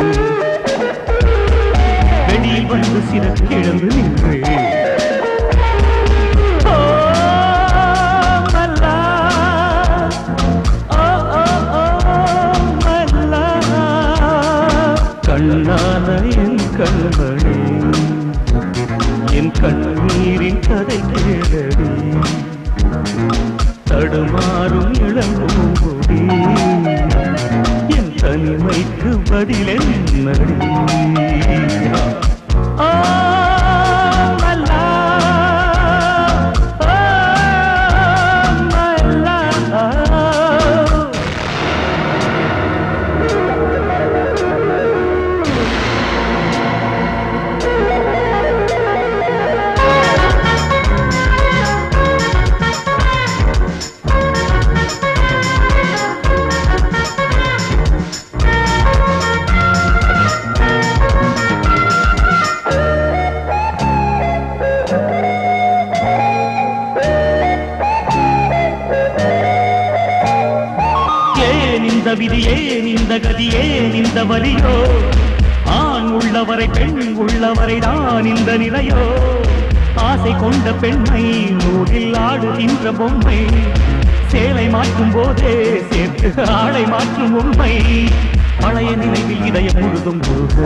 வெளியில் வந்து சிறகு இழந்து நின்று ஓ, மல்லா ஓ, ஓ, ஓ, மல்லா. கண்ணான என் கண்மணி என் கண்ணீரின் கதை கேளடி தடுமாறும் இளங்கூடி என் தனிமைக்கு பதிலென்னடி ஆ, மல்லா, ஆ, மல்லா. ஏன் இந்த விதி ஏன் இந்த கதி ஏன் இந்த வலியோ ஆண் உள்ளவரை பெண் உள்ளவரை தான் இந்த நிலையோ ஆசை கொண்ட பெண்ணை நூலில் ஆடுகின்ற பொம்மை சேலை மாற்றும் போதே சேர்த்து ஆளை மாற்றும் உண்மை பழைய நினைவில் இதயம் முழுதும் முழுக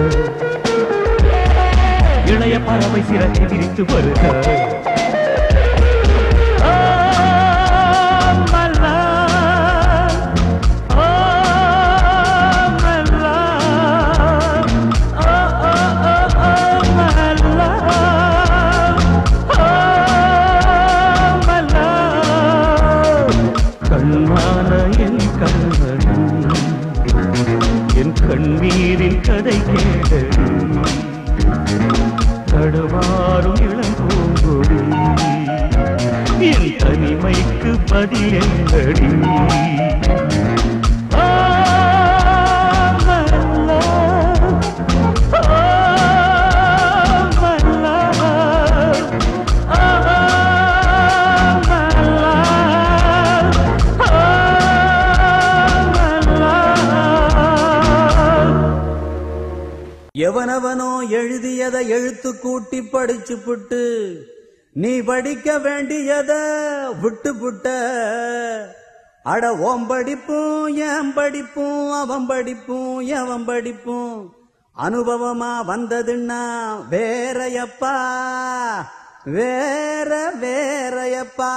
இளைய பறவை சிறகை விரித்து வருக ஆ, மல்லா ஆ, மல்லா ஆ, ஆ, ஆ, ஆ, மல்லா ஆ, மல்லா கண்ணான என் கண்மணி என் கண்ணீரின் கதை கேட்டது தடுமாறும் இளம் பூங்கொடி என் தனிமைக்கு பதில் எங்கடி ஆ, மல்லா, ஆ, மல்லா, ஆ, மல்லா, ஆ, மல்லா. எவனவனோ எழுதியதை எழுத்து கூட்டி படிச்சு புட்டு நீ படிக்க வேண்டியத விட்டு புட்ட அட ஓம் படிப்பும் என் படிப்பும் அவன் படிப்பும் எவன் படிப்பும் அனுபவமா வந்ததுன்னா வேறையப்பா வேற வேறையப்பா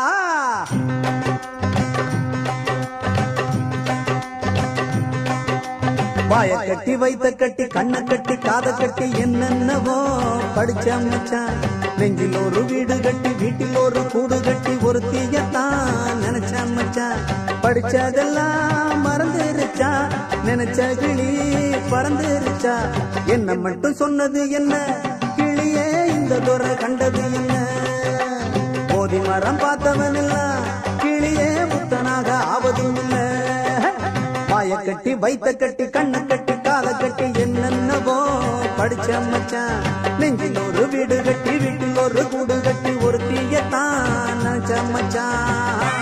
வாய கட்டி வைத்த கட்டி கண்ணை கட்டி காத கட்டி என்னென்னவோ படிச்ச மச்சான் நெஞ்சில் ஒரு வீடு கட்டி வீட்டில் ஒரு கூடு கட்டி ஒரு தீயத்தான் நினைச்ச மச்சான் படிச்சதெல்லாம் மறந்துருச்சா நினைச்ச கிளி பறந்துருச்சா என்ன மட்டும் சொன்னது என்ன கிளியே இந்த துறை கண்டது என்ன போதி மரம் பார்த்தவன் எல்லாம் கிளியே புத்தனாக ஆவதும் இல்லை வாய கட்டி வைத்த கட்டி கண்ணை கட்டி கால கட்டி என்னென்னவோ படிச்ச மச்சான் நெஞ்சில் ஒரு வீடு கட்டி வீட்டில் ஒரு கூடு கட்டி ஒரு தீயத்தான் நினைச்ச மச்சான்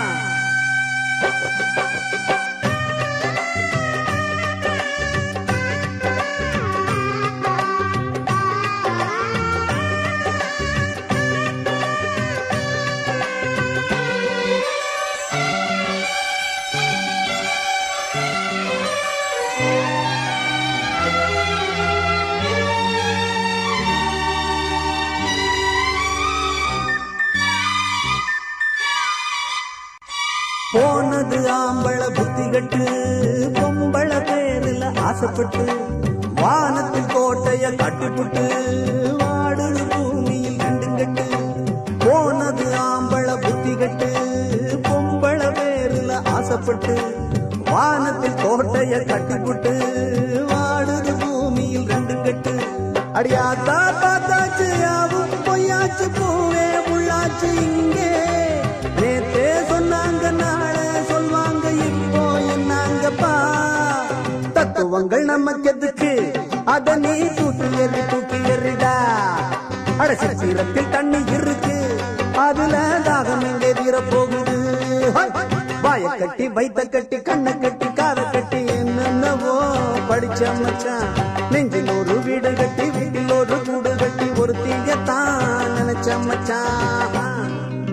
போனது ஆம்பள புத்தி கட்டு பொம்பள பேருல ஆசைப்பட்டு வானத்தில் கோட்டைய கட்டிப்புட்டு வாடுது பூமியில் ரெண்டு கட்டு போனது ஆம்பள புத்தி கட்டு பொம்பள பேருல ஆசைப்பட்டு வானத்தில் கோட்டைய கட்டிப்புட்டு வாடுது பூமியில் ரெண்டு கட்டு அடியாத்தா பார்த்தாச்சு யாவும் பொய்யாச்சு பூவே உள்ளாச்சு இங்கே நேத்தே சொன்னாங்க நாளை சொல்வாங்க இப்போ என்னாங்கப்பா தத்துவங்கள் நமக்கு எதுக்கு அத நீ தூக்கி எறி தூக்கி எறிடா அட சித்திரத்தில் தண்ணி இருக்கு அதுல தாகம் எங்கே தீர போகுது ஹை! வாய கட்டி வைத்த கட்டி கண்ணை கட்டி காதை கட்டி என்னென்னவோ படிச்ச மச்சான் நெஞ்சில் ஒரு வீடு கட்டி வீட்டில் ஒரு கூடு கட்டி ஒரு தீயத்தான் நினைச்ச மச்சான்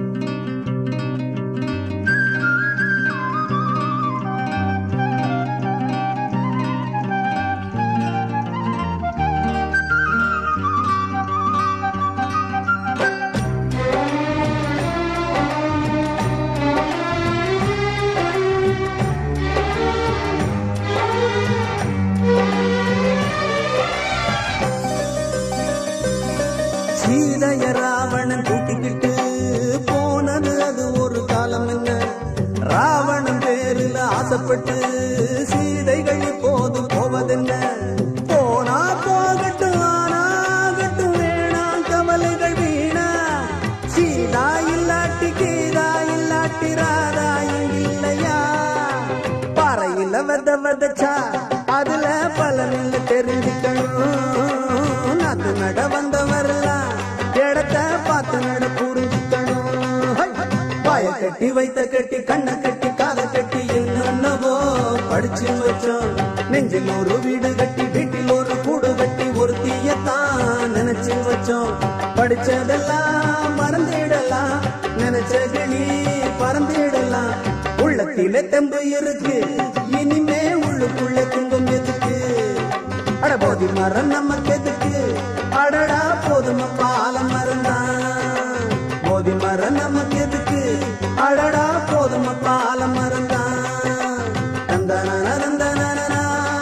சீதைய ராவணன் கூட்டிக்கிட்டு போனது அது ஒரு காலம் என்ன ராவணன் பேருல ஆசைப்பட்டு சீதைகள் இப்போது போவதென்ன போனா போகட்டும் ஆனாகட்டும் வேணாம் கவலைகள் வீணா சீதா இல்லாட்டி கீதா இல்லாட்டி ராதா இல்லையா பாறையில வெத வெதச்சா அதுல பலனில் தெரிஞ்சுக்கணும் நாத்து நட வந்தவரெல்லாம் இடத்த பார்த்து நட புரிஞ்சுக்கணும் ஹை! வாய கட்டி வைத்த கட்டி கண்ணை கட்டி காதை கட்டி என்னென்னவோ படிச்சு வச்சோம் நெஞ்சில் ஒரு வீடு கட்டி வீட்டில் ஒரு கூடு கட்டி ஒரு தீயத்தான் நினைச்சு வச்சோம் படிச்சதெல்லாம் மறந்துடலாம் நினைச்ச கிளி பறந்துடலாம் உள்ளத்திலே தெம்பு இருக்கு இனிமே உள்ளுக்குள்ள துன்பம் எதுக்கு அட போதி மரம் நமக்கு எதுக்கு அடடா போதும் பாலம் மறந்தான் போதி மரம் நமக்கு எதுக்கு அடடா போதும் பாலம் மறந்தான் தந்தன தந்தன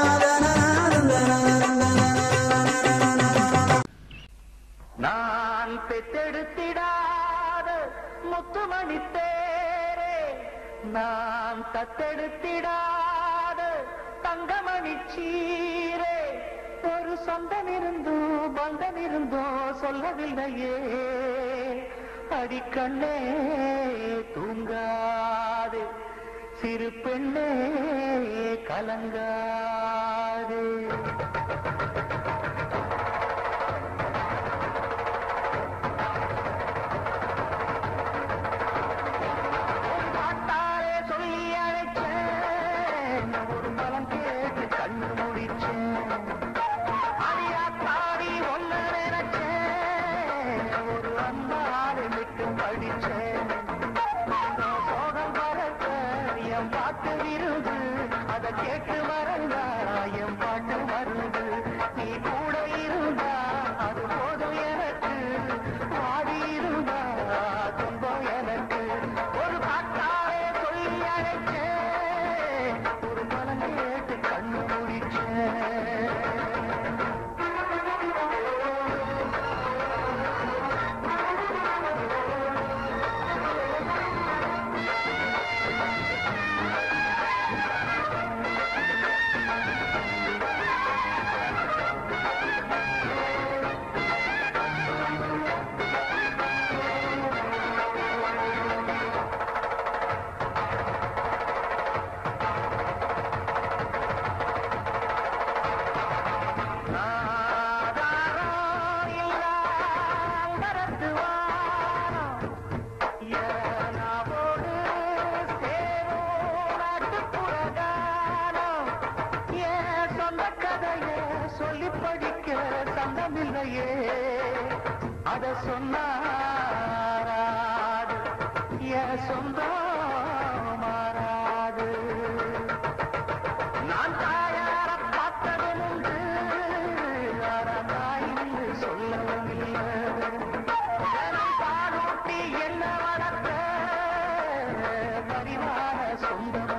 நான் பெற்றெடுத்திடாத முத்துமணி தேரே நான் தத்தெடுத்திடாத தங்கமணி சீரே ஒரு சொந்தம் இருந்தோ பந்தம் இருந்தோ சொல்லவில்லையே அடிக்கண்ணே தூங்காதே சிறு பெண்ணே கலங்காதே பாட்டாலே சொல்லி அழைச்சேன் ஒரு பலம் கேட்டு கண்ணு முடிச்சேன் அடியா தாடி ஒன்ன நினைச்சேன் ஒரு அம்மாவை விட்டு படிச்சேன் சோகம் பறக்க என் பாட்டு விருது அதை கேட்டு மறந்தா என் பாட்டு மருந்து நீ கூட இருந்தா அது போதும் எனக்கு பாடி இருந்தா துன்பம் எனக்கு ஒரு பாட்டாலே சொல்லி அழைச்சேன் ஒரு மனம் கேட்டு கண்ணு முடிச்சேன் சொல்லி படிக்க சந்தமில்லையே அத சொன்னாராது என் சொந்தம் மாறாது நான் தாயார பார்த்ததும் உண்டு தாயின்னு சொல்லவும் இல்லை பாலூட்டி என்ன வளர்த்த பரிவார சொந்தம்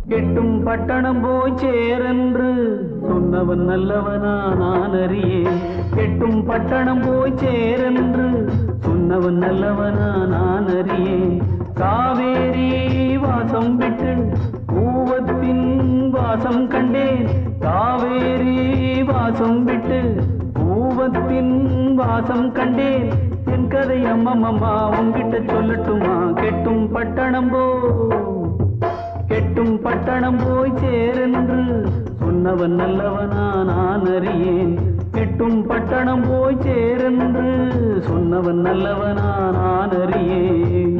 கெட்டும் பட்டணம் போய் சேரென்று சொன்னவன் நல்லவனா நான் அறியேன் கெட்டும் பட்டணம் போய் சேரென்று சொன்னவன் நல்லவனா நான் அறியேன் காவேரி வாசம் விட்டு பூவத்தின் வாசம் கண்டேன் காவேரி வாசம் விட்டு பூவத்தின் வாசம் கண்டேன் என் கதை அம்மம்மா உன்கிட்ட சொல்லட்டுமா கெட்டும் பட்டணம் போ கெட்டும் பட்டணம் போய் சேரென்று சொன்னவன் நல்லவனா நான் அறியேன் கெட்டும் பட்டணம் போய் சேரென்று சொன்னவன் நல்லவனா நான் அறியேன்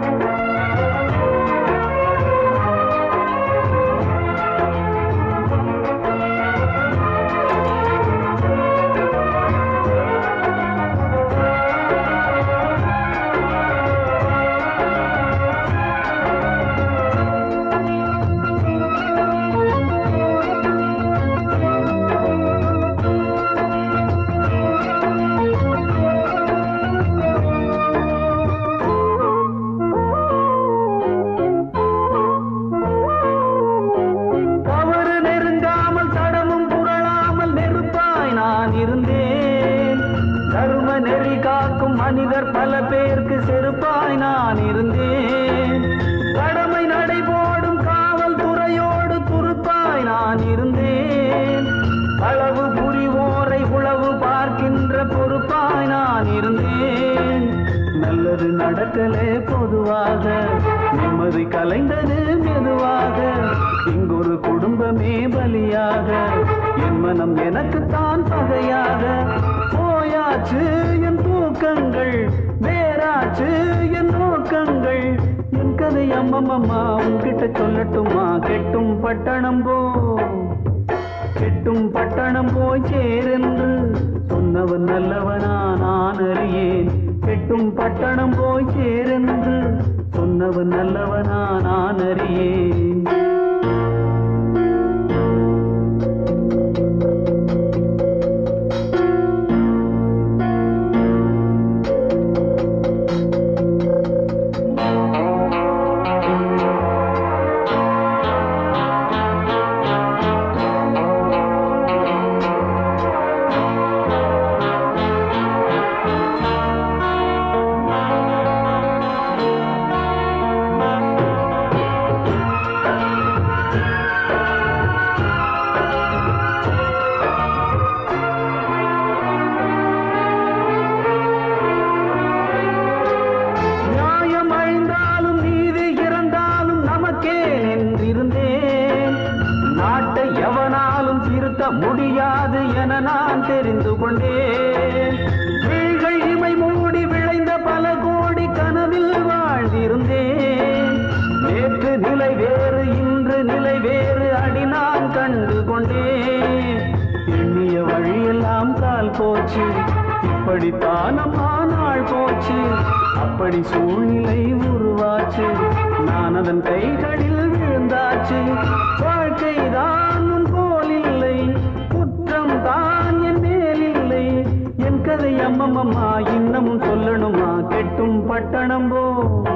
தவறு நெருங்காமல் தடமும் புரளாமல் நெருப்பாய் நான் இருந்தேன் தரும நெறி காக்கும் மனிதர் பல பேருக்கு செருப்பாய் நான் இருந்தேன் கடமை நடைபோடும் காவல்துறையோடு துருப்பாய் நான் இருந்தேன் அளவு புரிவோரை உளவு பார்க்கின்ற பொறுப்பாய் நான் இருந்தேன் நல்லது நடக்கலே பொதுவாக நிம்மதி கலைந்தது மெதுவாக இங்கொரு குடும்பமே பலியாக என் மனம் எனக்குத்தான் பகையாக போயாச்சு என் தூக்கங்கள் வேறாச்சு என் நோக்கங்கள் என் கதை அம்மம்மா உன்கிட்ட சொல்லட்டுமா கெட்டும் பட்டணம் போ கெட்டும் பட்டணம் போய் சேரென்று சொன்னவன் நல்லவனா நான் அறியேன் கெட்டும் பட்டணம் போய் சேரென்று சொன்னவன் நல்லவனா நான் அறியேன் நியாயம் அழிந்தாலும் நீதி இறந்தாலும் நமக்கே என்றிருந்தேன் நாட்டை எவனாலும் திருத்த முடியாது என நான் தெரிந்து கொண்டேன் வீழ்கள் இமை மூடி விளைந்த பல கோடி கனவில் வாழ்ந்திருந்தேன் நேற்று நிலை வேறு இன்று நிலை வேறு அடி நான் கண்டு கொண்டேன் எண்ணிய வழியெல்லாம் கால் போச்சு இப்படித்தான் அம்மா நாள் போச்சு அப்படி சூழ்நிலை உருவாச்சு நான் அதன் கைகளில் விழுந்தாச்சு வாழ்க்கைதான் உன் போல் இல்லை குற்றம் தான் என் மேல் இல்லை என் கதை அம்மம்மா இன்னமும் சொல்லணுமா கெட்டும் பட்டணம் போ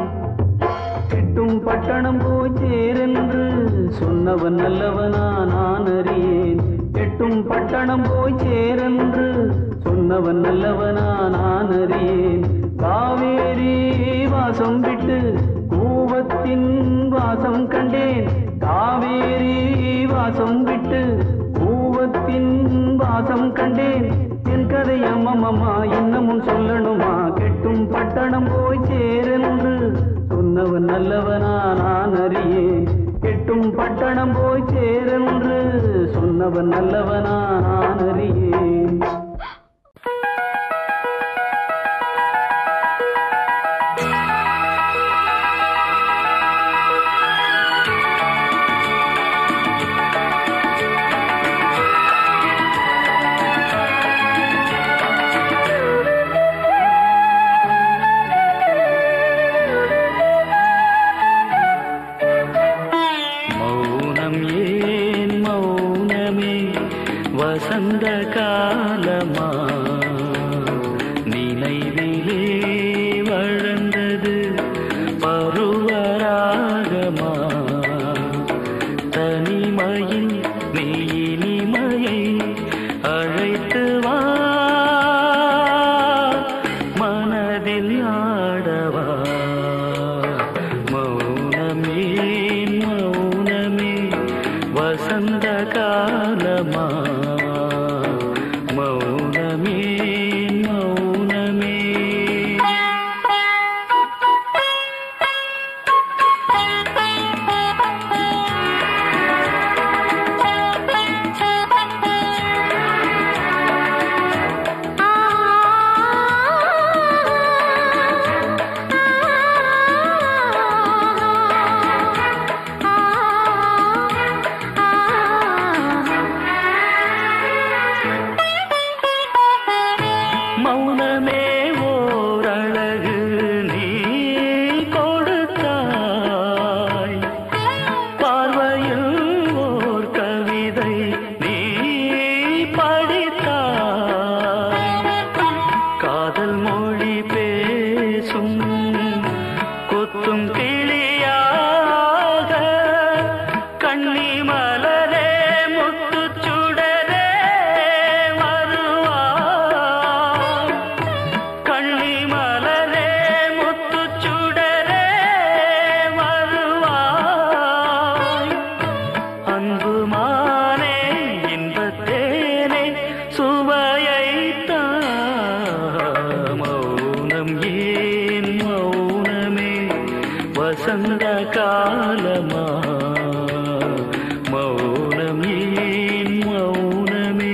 கெட்டும் பட்டணம் போய் சேரென்று சொன்னவன் நல்லவனா நான் அறியேன் கெட்டும் பட்டணம் போய் சேரென்று சொன்னவன் நல்லவனா நான் அறியேன் காவேரி வாசம் விட்டு கூவத்தின் வாசம் கண்டேன் காவேரி வாசம் விட்டு கூவத்தின் வாசம் கண்டேன் என் கதை அம்மம்மா இன்னமும் சொல்லணுமா கெட்டும் பட்டணம் போய் சேரென்று சொன்னவன் நல்லவனா நான் அறியேன் கெட்டும் பட்டணம் போய் சேரென்று சொன்னவன் நல்லவனா நான் அறியேன் மௌனம் ஏன் மௌனமே வசந்த காலமா நினைவிலே வளர்ந்தது பருவராகமா வசந்த காலமா மௌனமே மௌனமே மௌனமே ஓரழகு நீ கொடுத்தாய் பார்வையில் ஓர் கவிதை நீ படித்தாய் காதல் மொழி பேசும் கொத்தும் கிளியாக கண்ணி மலரே முத்துச் சுடரே வருவாய் கண்ணி மலரே முத்துச் சுடரே வருவாய் அன்பு மானே இன்பத்தேனே சுவையைத்தா மௌனம் ஏன் மௌனமே வசந்த காலமா மௌனம் ஏன் மௌனமே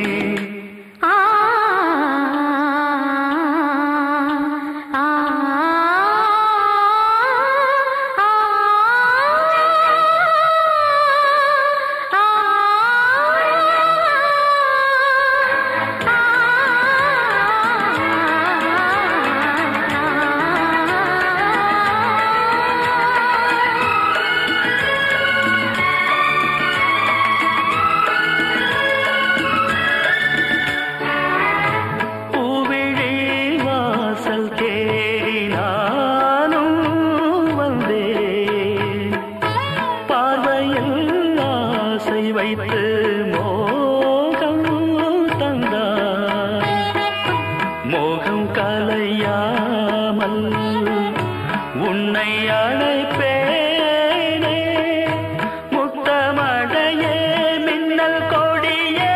பூவிழி வாசல் தேடி நானும் வந்தேன் பார்வையில் ஆசை வைத்து மோகம் தந்தாய் மோகம் கலையாமல் உன்னை அழைப்பேனே முத்தமழையே மின்னல் கொடியே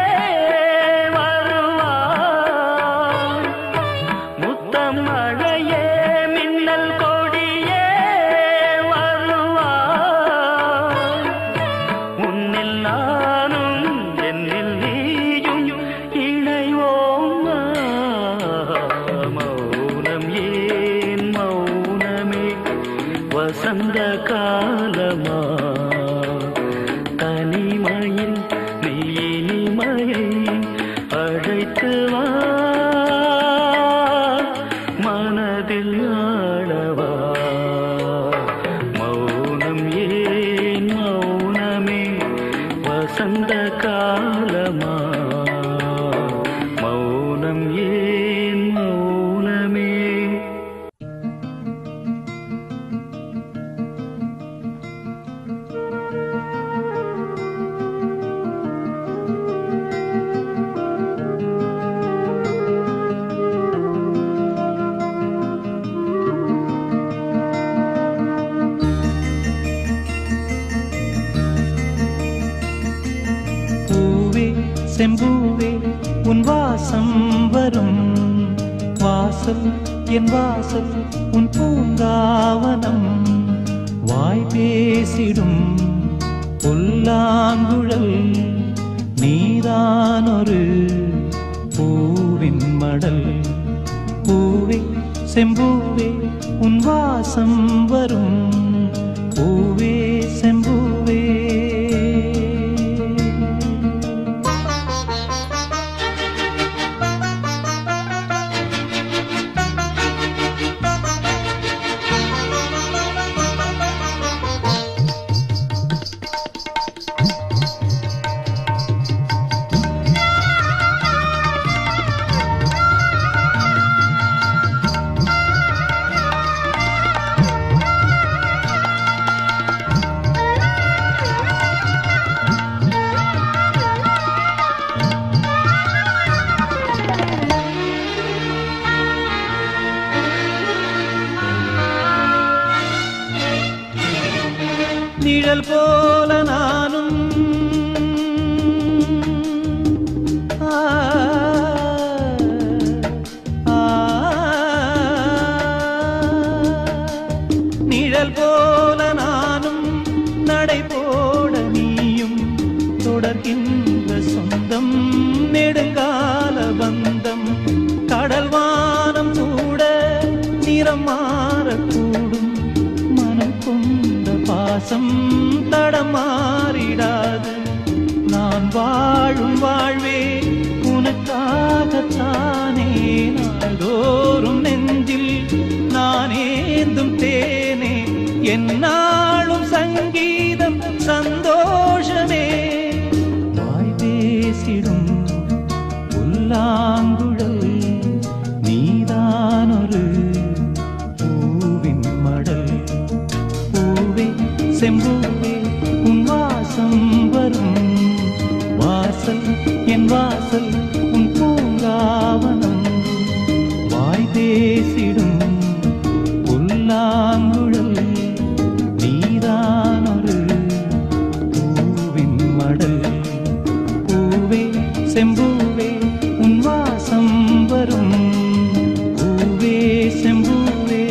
வருவாய் முத்தம் மழையே மின்னல் கொடியே வருவாய் உன்னில் நானும் என்னில் நீயும் இணைவோம் மௌனம் ஏன் மௌனமே வசந்த காலமா தனிமையில் நீ இனிமையை அழைத்து வா மனதில் ஆடவா மௌனம் ஏன் மௌனமே வசந்த காலமா மௌனம் ஏன் மௌனமே பூவே செம்பூவே உன் வாசம் வரும் வாசல் என் வாசல் உன் பூங்காவனம் வாய் பேசிடும் புல்லாங்குழல் நீதானொரு பூவின் மடல் பூவே செம்பூவே உன் வாசம் வரும் பூவே செம்பூவே ஆ தொடர்கின்ற சொந்தம் நெடுங்கால பந்தம் கடல் வானம் கூட நிறம் மாறக்கூடும் மனம் கொண்ட பாசம் தடம் மாறிடாது நான் வாழும் வாழ்வே உனக்காகத்தானே நாள்தோறும் நெஞ்சில் நான் ஏந்தும் தேனே என்னாலும் சங்கீதம் சந்தோஷமே வாய் பேசிடும் புல்லாங்குழல் நீதானொரு பூவின் மடல் பூவே செம்பூவே உன் வாசம் வரும் வாசல் என் வாசல் உன் பூங்காவனம் வாய் பேசிடும் புல்லாங்குழல் நீதானொரு பூவின் மடல் பூவே செம்பூவே உன் வாசம் வரும் பூவே செம்பூவே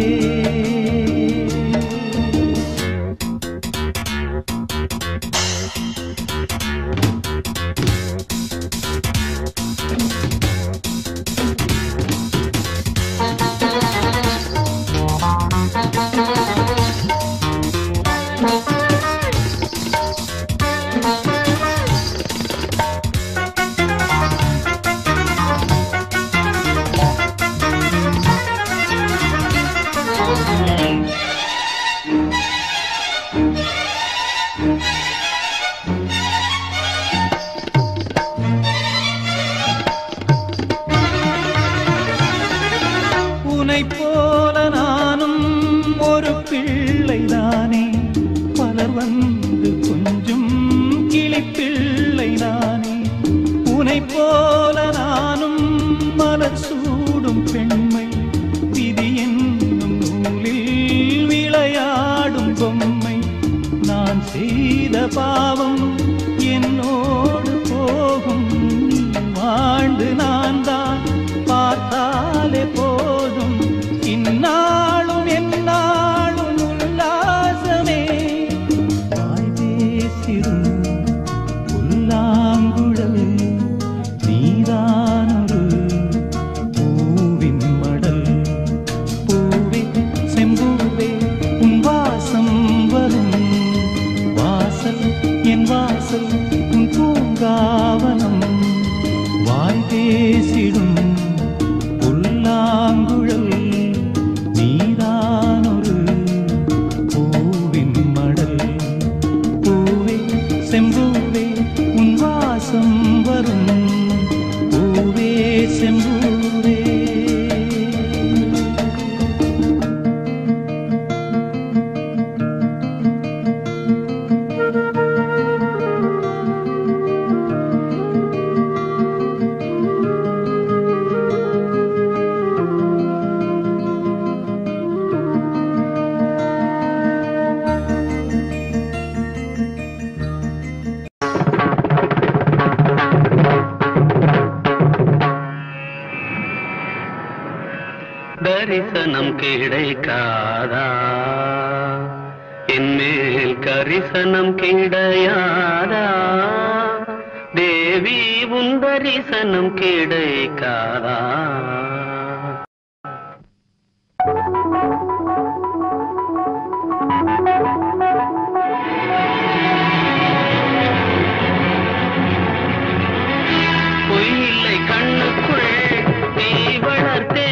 உனைப் போல நானும் ஒரு பிள்ளைதானே பலர் வந்து கொஞ்சம் கிளிப்பிள்ளை நானே உனைப் போல நானும் மலர் சூடும் பெண்மை விதி என்னும் நூலில் விளையாடும் பொம்மை நான் செய்த பாவம் என்னோடு போகும் நீ வாழ்ந்து நான் தான் பார்த்தாலே போதும் இந்நாளும் எந்நாளும் உல்லாசமே வாய் பேசிடும் புல்லாங்குழல் நீதானொரு பூவின் மடல் பூவே செம்பூவே உன் வாசம் வரும் வாசல் என் வாசல் உன் பூங்காவனம் வாய் பேசிடும் புல்லாங்குழல் நீதானொரு பூவின் மடல் பூவே செம்பூவே உன் வாசம் வரும் பூவே செம்பூவே தரிசனம் கிடைக்காதா என்மேல் கரிசனம் கிடையாதா தேவி உன் தரிசனம் கிடைக்காதா பொய் இல்லை கண்ணுக்குள் நீ வளர்த்தே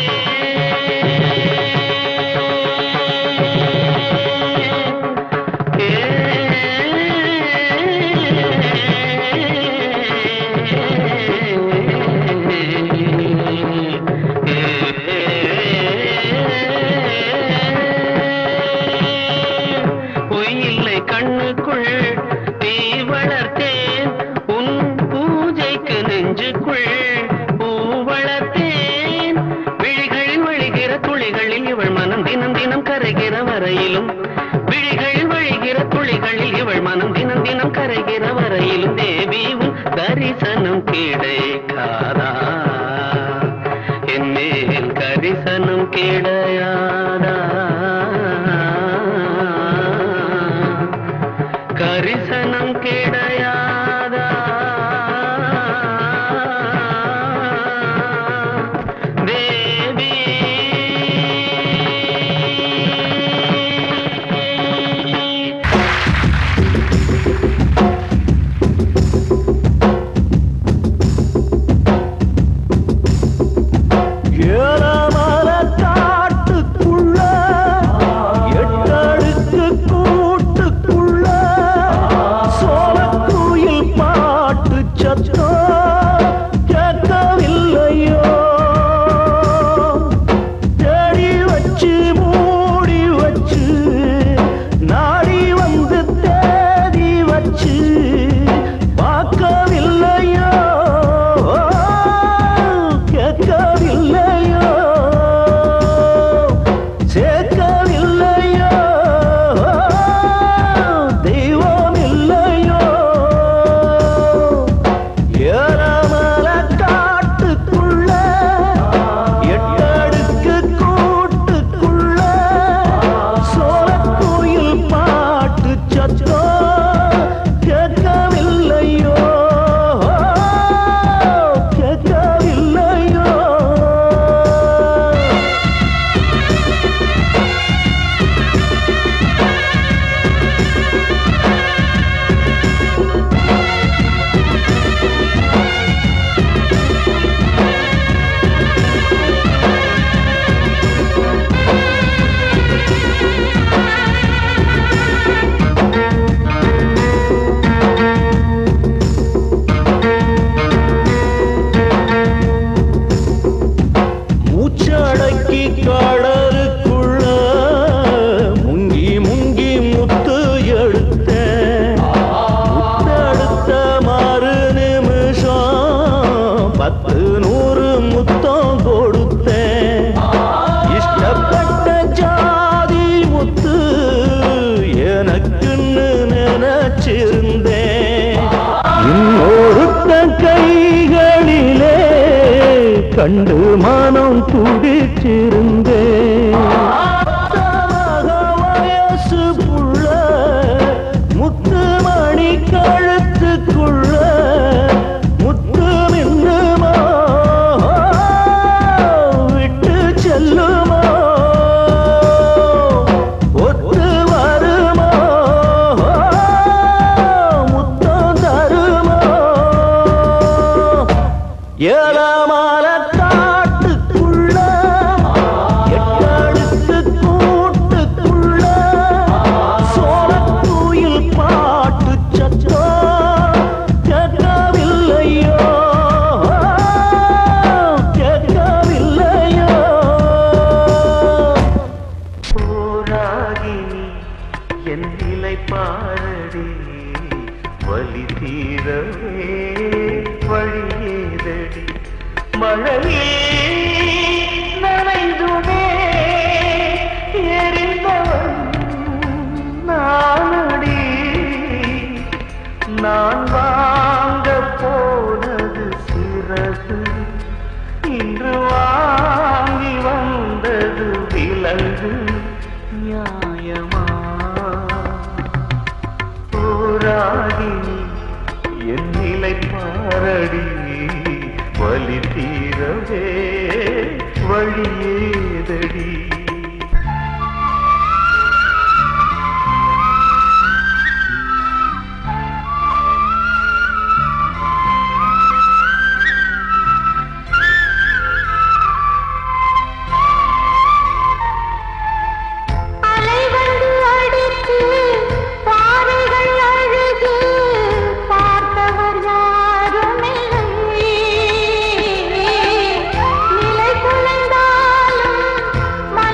பொய் இல்லை கண்ணுக்குள் நீ வளர்த்தேன் உன் பூஜைக்கு நெஞ்சுக்குள் பூ வளர்த்தேன் விழிகளில் வழிகிற துளிகளில் இவள் மனம் தினம் தினம் கரைகிற வரையிலும் விழிகளில் வழிகிற துளிகளில் இவள் மனம் தினம் தினம் கரைகிற வரையிலும் தேவி உன் தரிசனம் கிடைக்காதா என் மேல் கரிசனம் கிடையாதா கரிசனம் கிடையாதா வச்சு பார்க்கவில்லையோ கேட்கவில்லையோ சேர்க்கவில்லையோ தெய்வம் இல்லையோ ஏறமல காட்டுக்குள்ள எட்டடுக்கு கூட்டுக்குள்ள சோழக்குயில் பாட்டு சத்தம் கேட்கவில்லையோ கேட்கவில்லையோ மூச்சடக்கி கடலுக்குள்ள முங்கி முங்கி முத்து எடுத்தேன் முத்தெடுத்த மறு நிமிஷம் பத்து நூறு முத்தம் கொடுத்தேன் இஷ்டப்பட்ட ஜாதி முத்து எனக்குன்னு நினைச்சிருந்தேன் இன்னொருத்த கைகளிலே கண்டு மனம் துடிச்சிருந்தேன் வயசு புள்ள முத்து மணி கழுத்துக்குள்ள முத்து மின்னுமா விட்டு செல்லுமா ஒத்து வருமா முத்தம் தருமா ஏலமால காட்டுக்குள்ள எட்டடுக்கு கூட்டுக்குள்ள சோழக்குயில் பாட்டு சத்தம் கேட்கவில்லையோ கேட்கவில்லையோ போராகினி என் நிலை பாரடி வலி தீரவே வழியேதடி மழையே நனைந்துமே எரிந்தவன் நானடி நான் வாங்க போனது சிறகு இன்று வாங்கி வந்தது விலங்கு நியாயமா போராகினி என் நிலை பாரடி வலி தீரவே வழியேதடி அலை வந்து அடித்து பாறைகள் அழுது பார்த்தவர் யாரும் இல்லை நிலை குலைந்தாலும்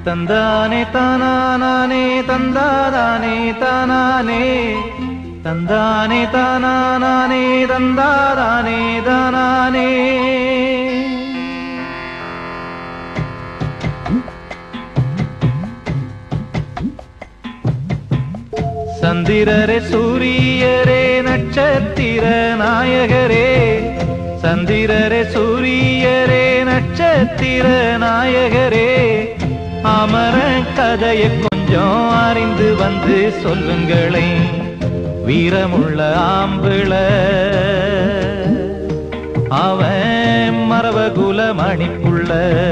தந்தானே தானானே தந்தாதானே தானானே தந்தானே தானானே தந்தாதானே தானானே சந்திரரே சூரியரே நட்சத்திர நாயகரே சந்திரரே சூரியரே நட்சத்திர நாயகரே அமர கதையை கொஞ்சம் அறிந்து வந்து சொல்லுங்களே வீரமுள்ள ஆம்பிள அவன் மரபகுல மணிப்புள்ள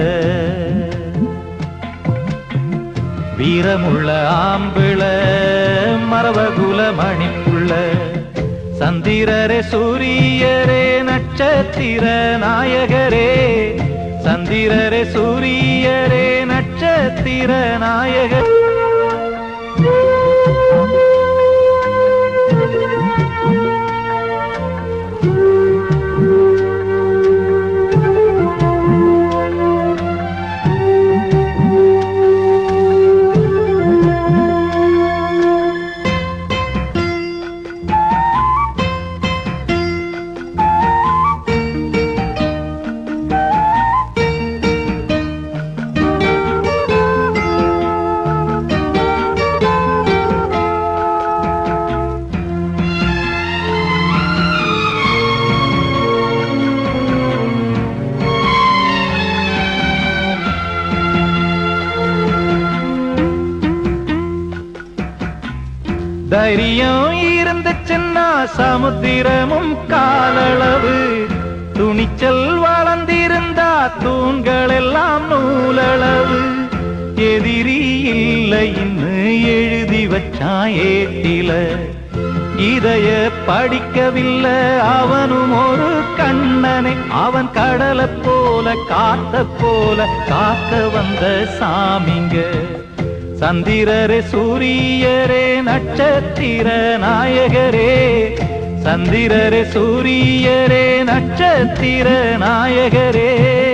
வீரமுள்ள ஆம்பிள மரபகுல மணிப்புள்ள சந்திரரே சூரியரே நட்சத்திர நாயகரே சந்திரரே சூரியரே நட்சத்திர நாயகர் தைரியம் இருந்துச்சுன்னா சமுத்திரமும் காலளவு துணிச்சல் வளர்ந்திருந்தா தூண்கள் எல்லாம் நூலளவு எதிரி இல்லைன்னு எழுதி வச்சான் ஏட்டில இதைய படிக்கவில்லை அவனும் ஒரு கண்ணனை அவன் கடலை போல காத்த போல காக்க வந்த சாமிங்க சந்திரரே சூரியரே நட்சத்திர நாயகரே சந்திரரே சூரியரே நட்சத்திர நாயகரே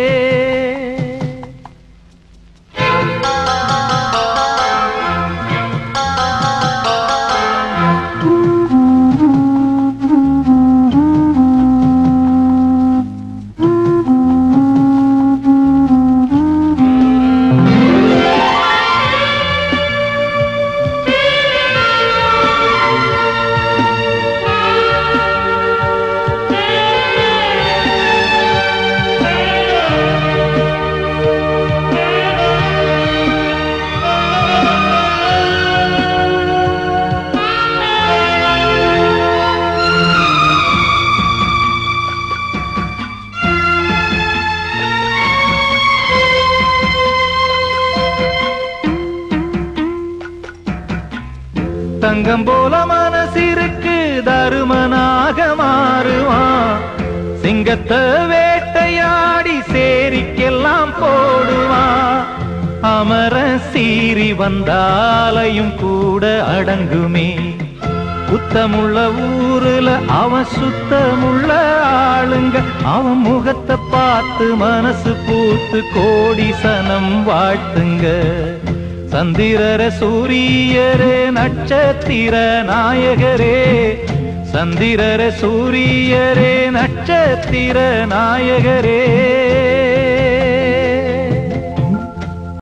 தங்கம் போல மனசிருக்கு தருமனாக மாறுவான் சிங்கத்தை வேட்டையாடி சேரிக்கெல்லாம் போடுவான் அமர சீறி வந்தாலையும் கூட அடங்குமே குத்தமுள்ள ஊருல அவன் சுத்தமுள்ள ஆளுங்க அவன் முகத்தை பார்த்து மனசு பூத்து கோடி சனம் வாழ்த்துங்க சந்திரர சூரியரே நட்சத்திர நாயகரே சந்திரர சூரியரே நட்சத்திர நாயகரே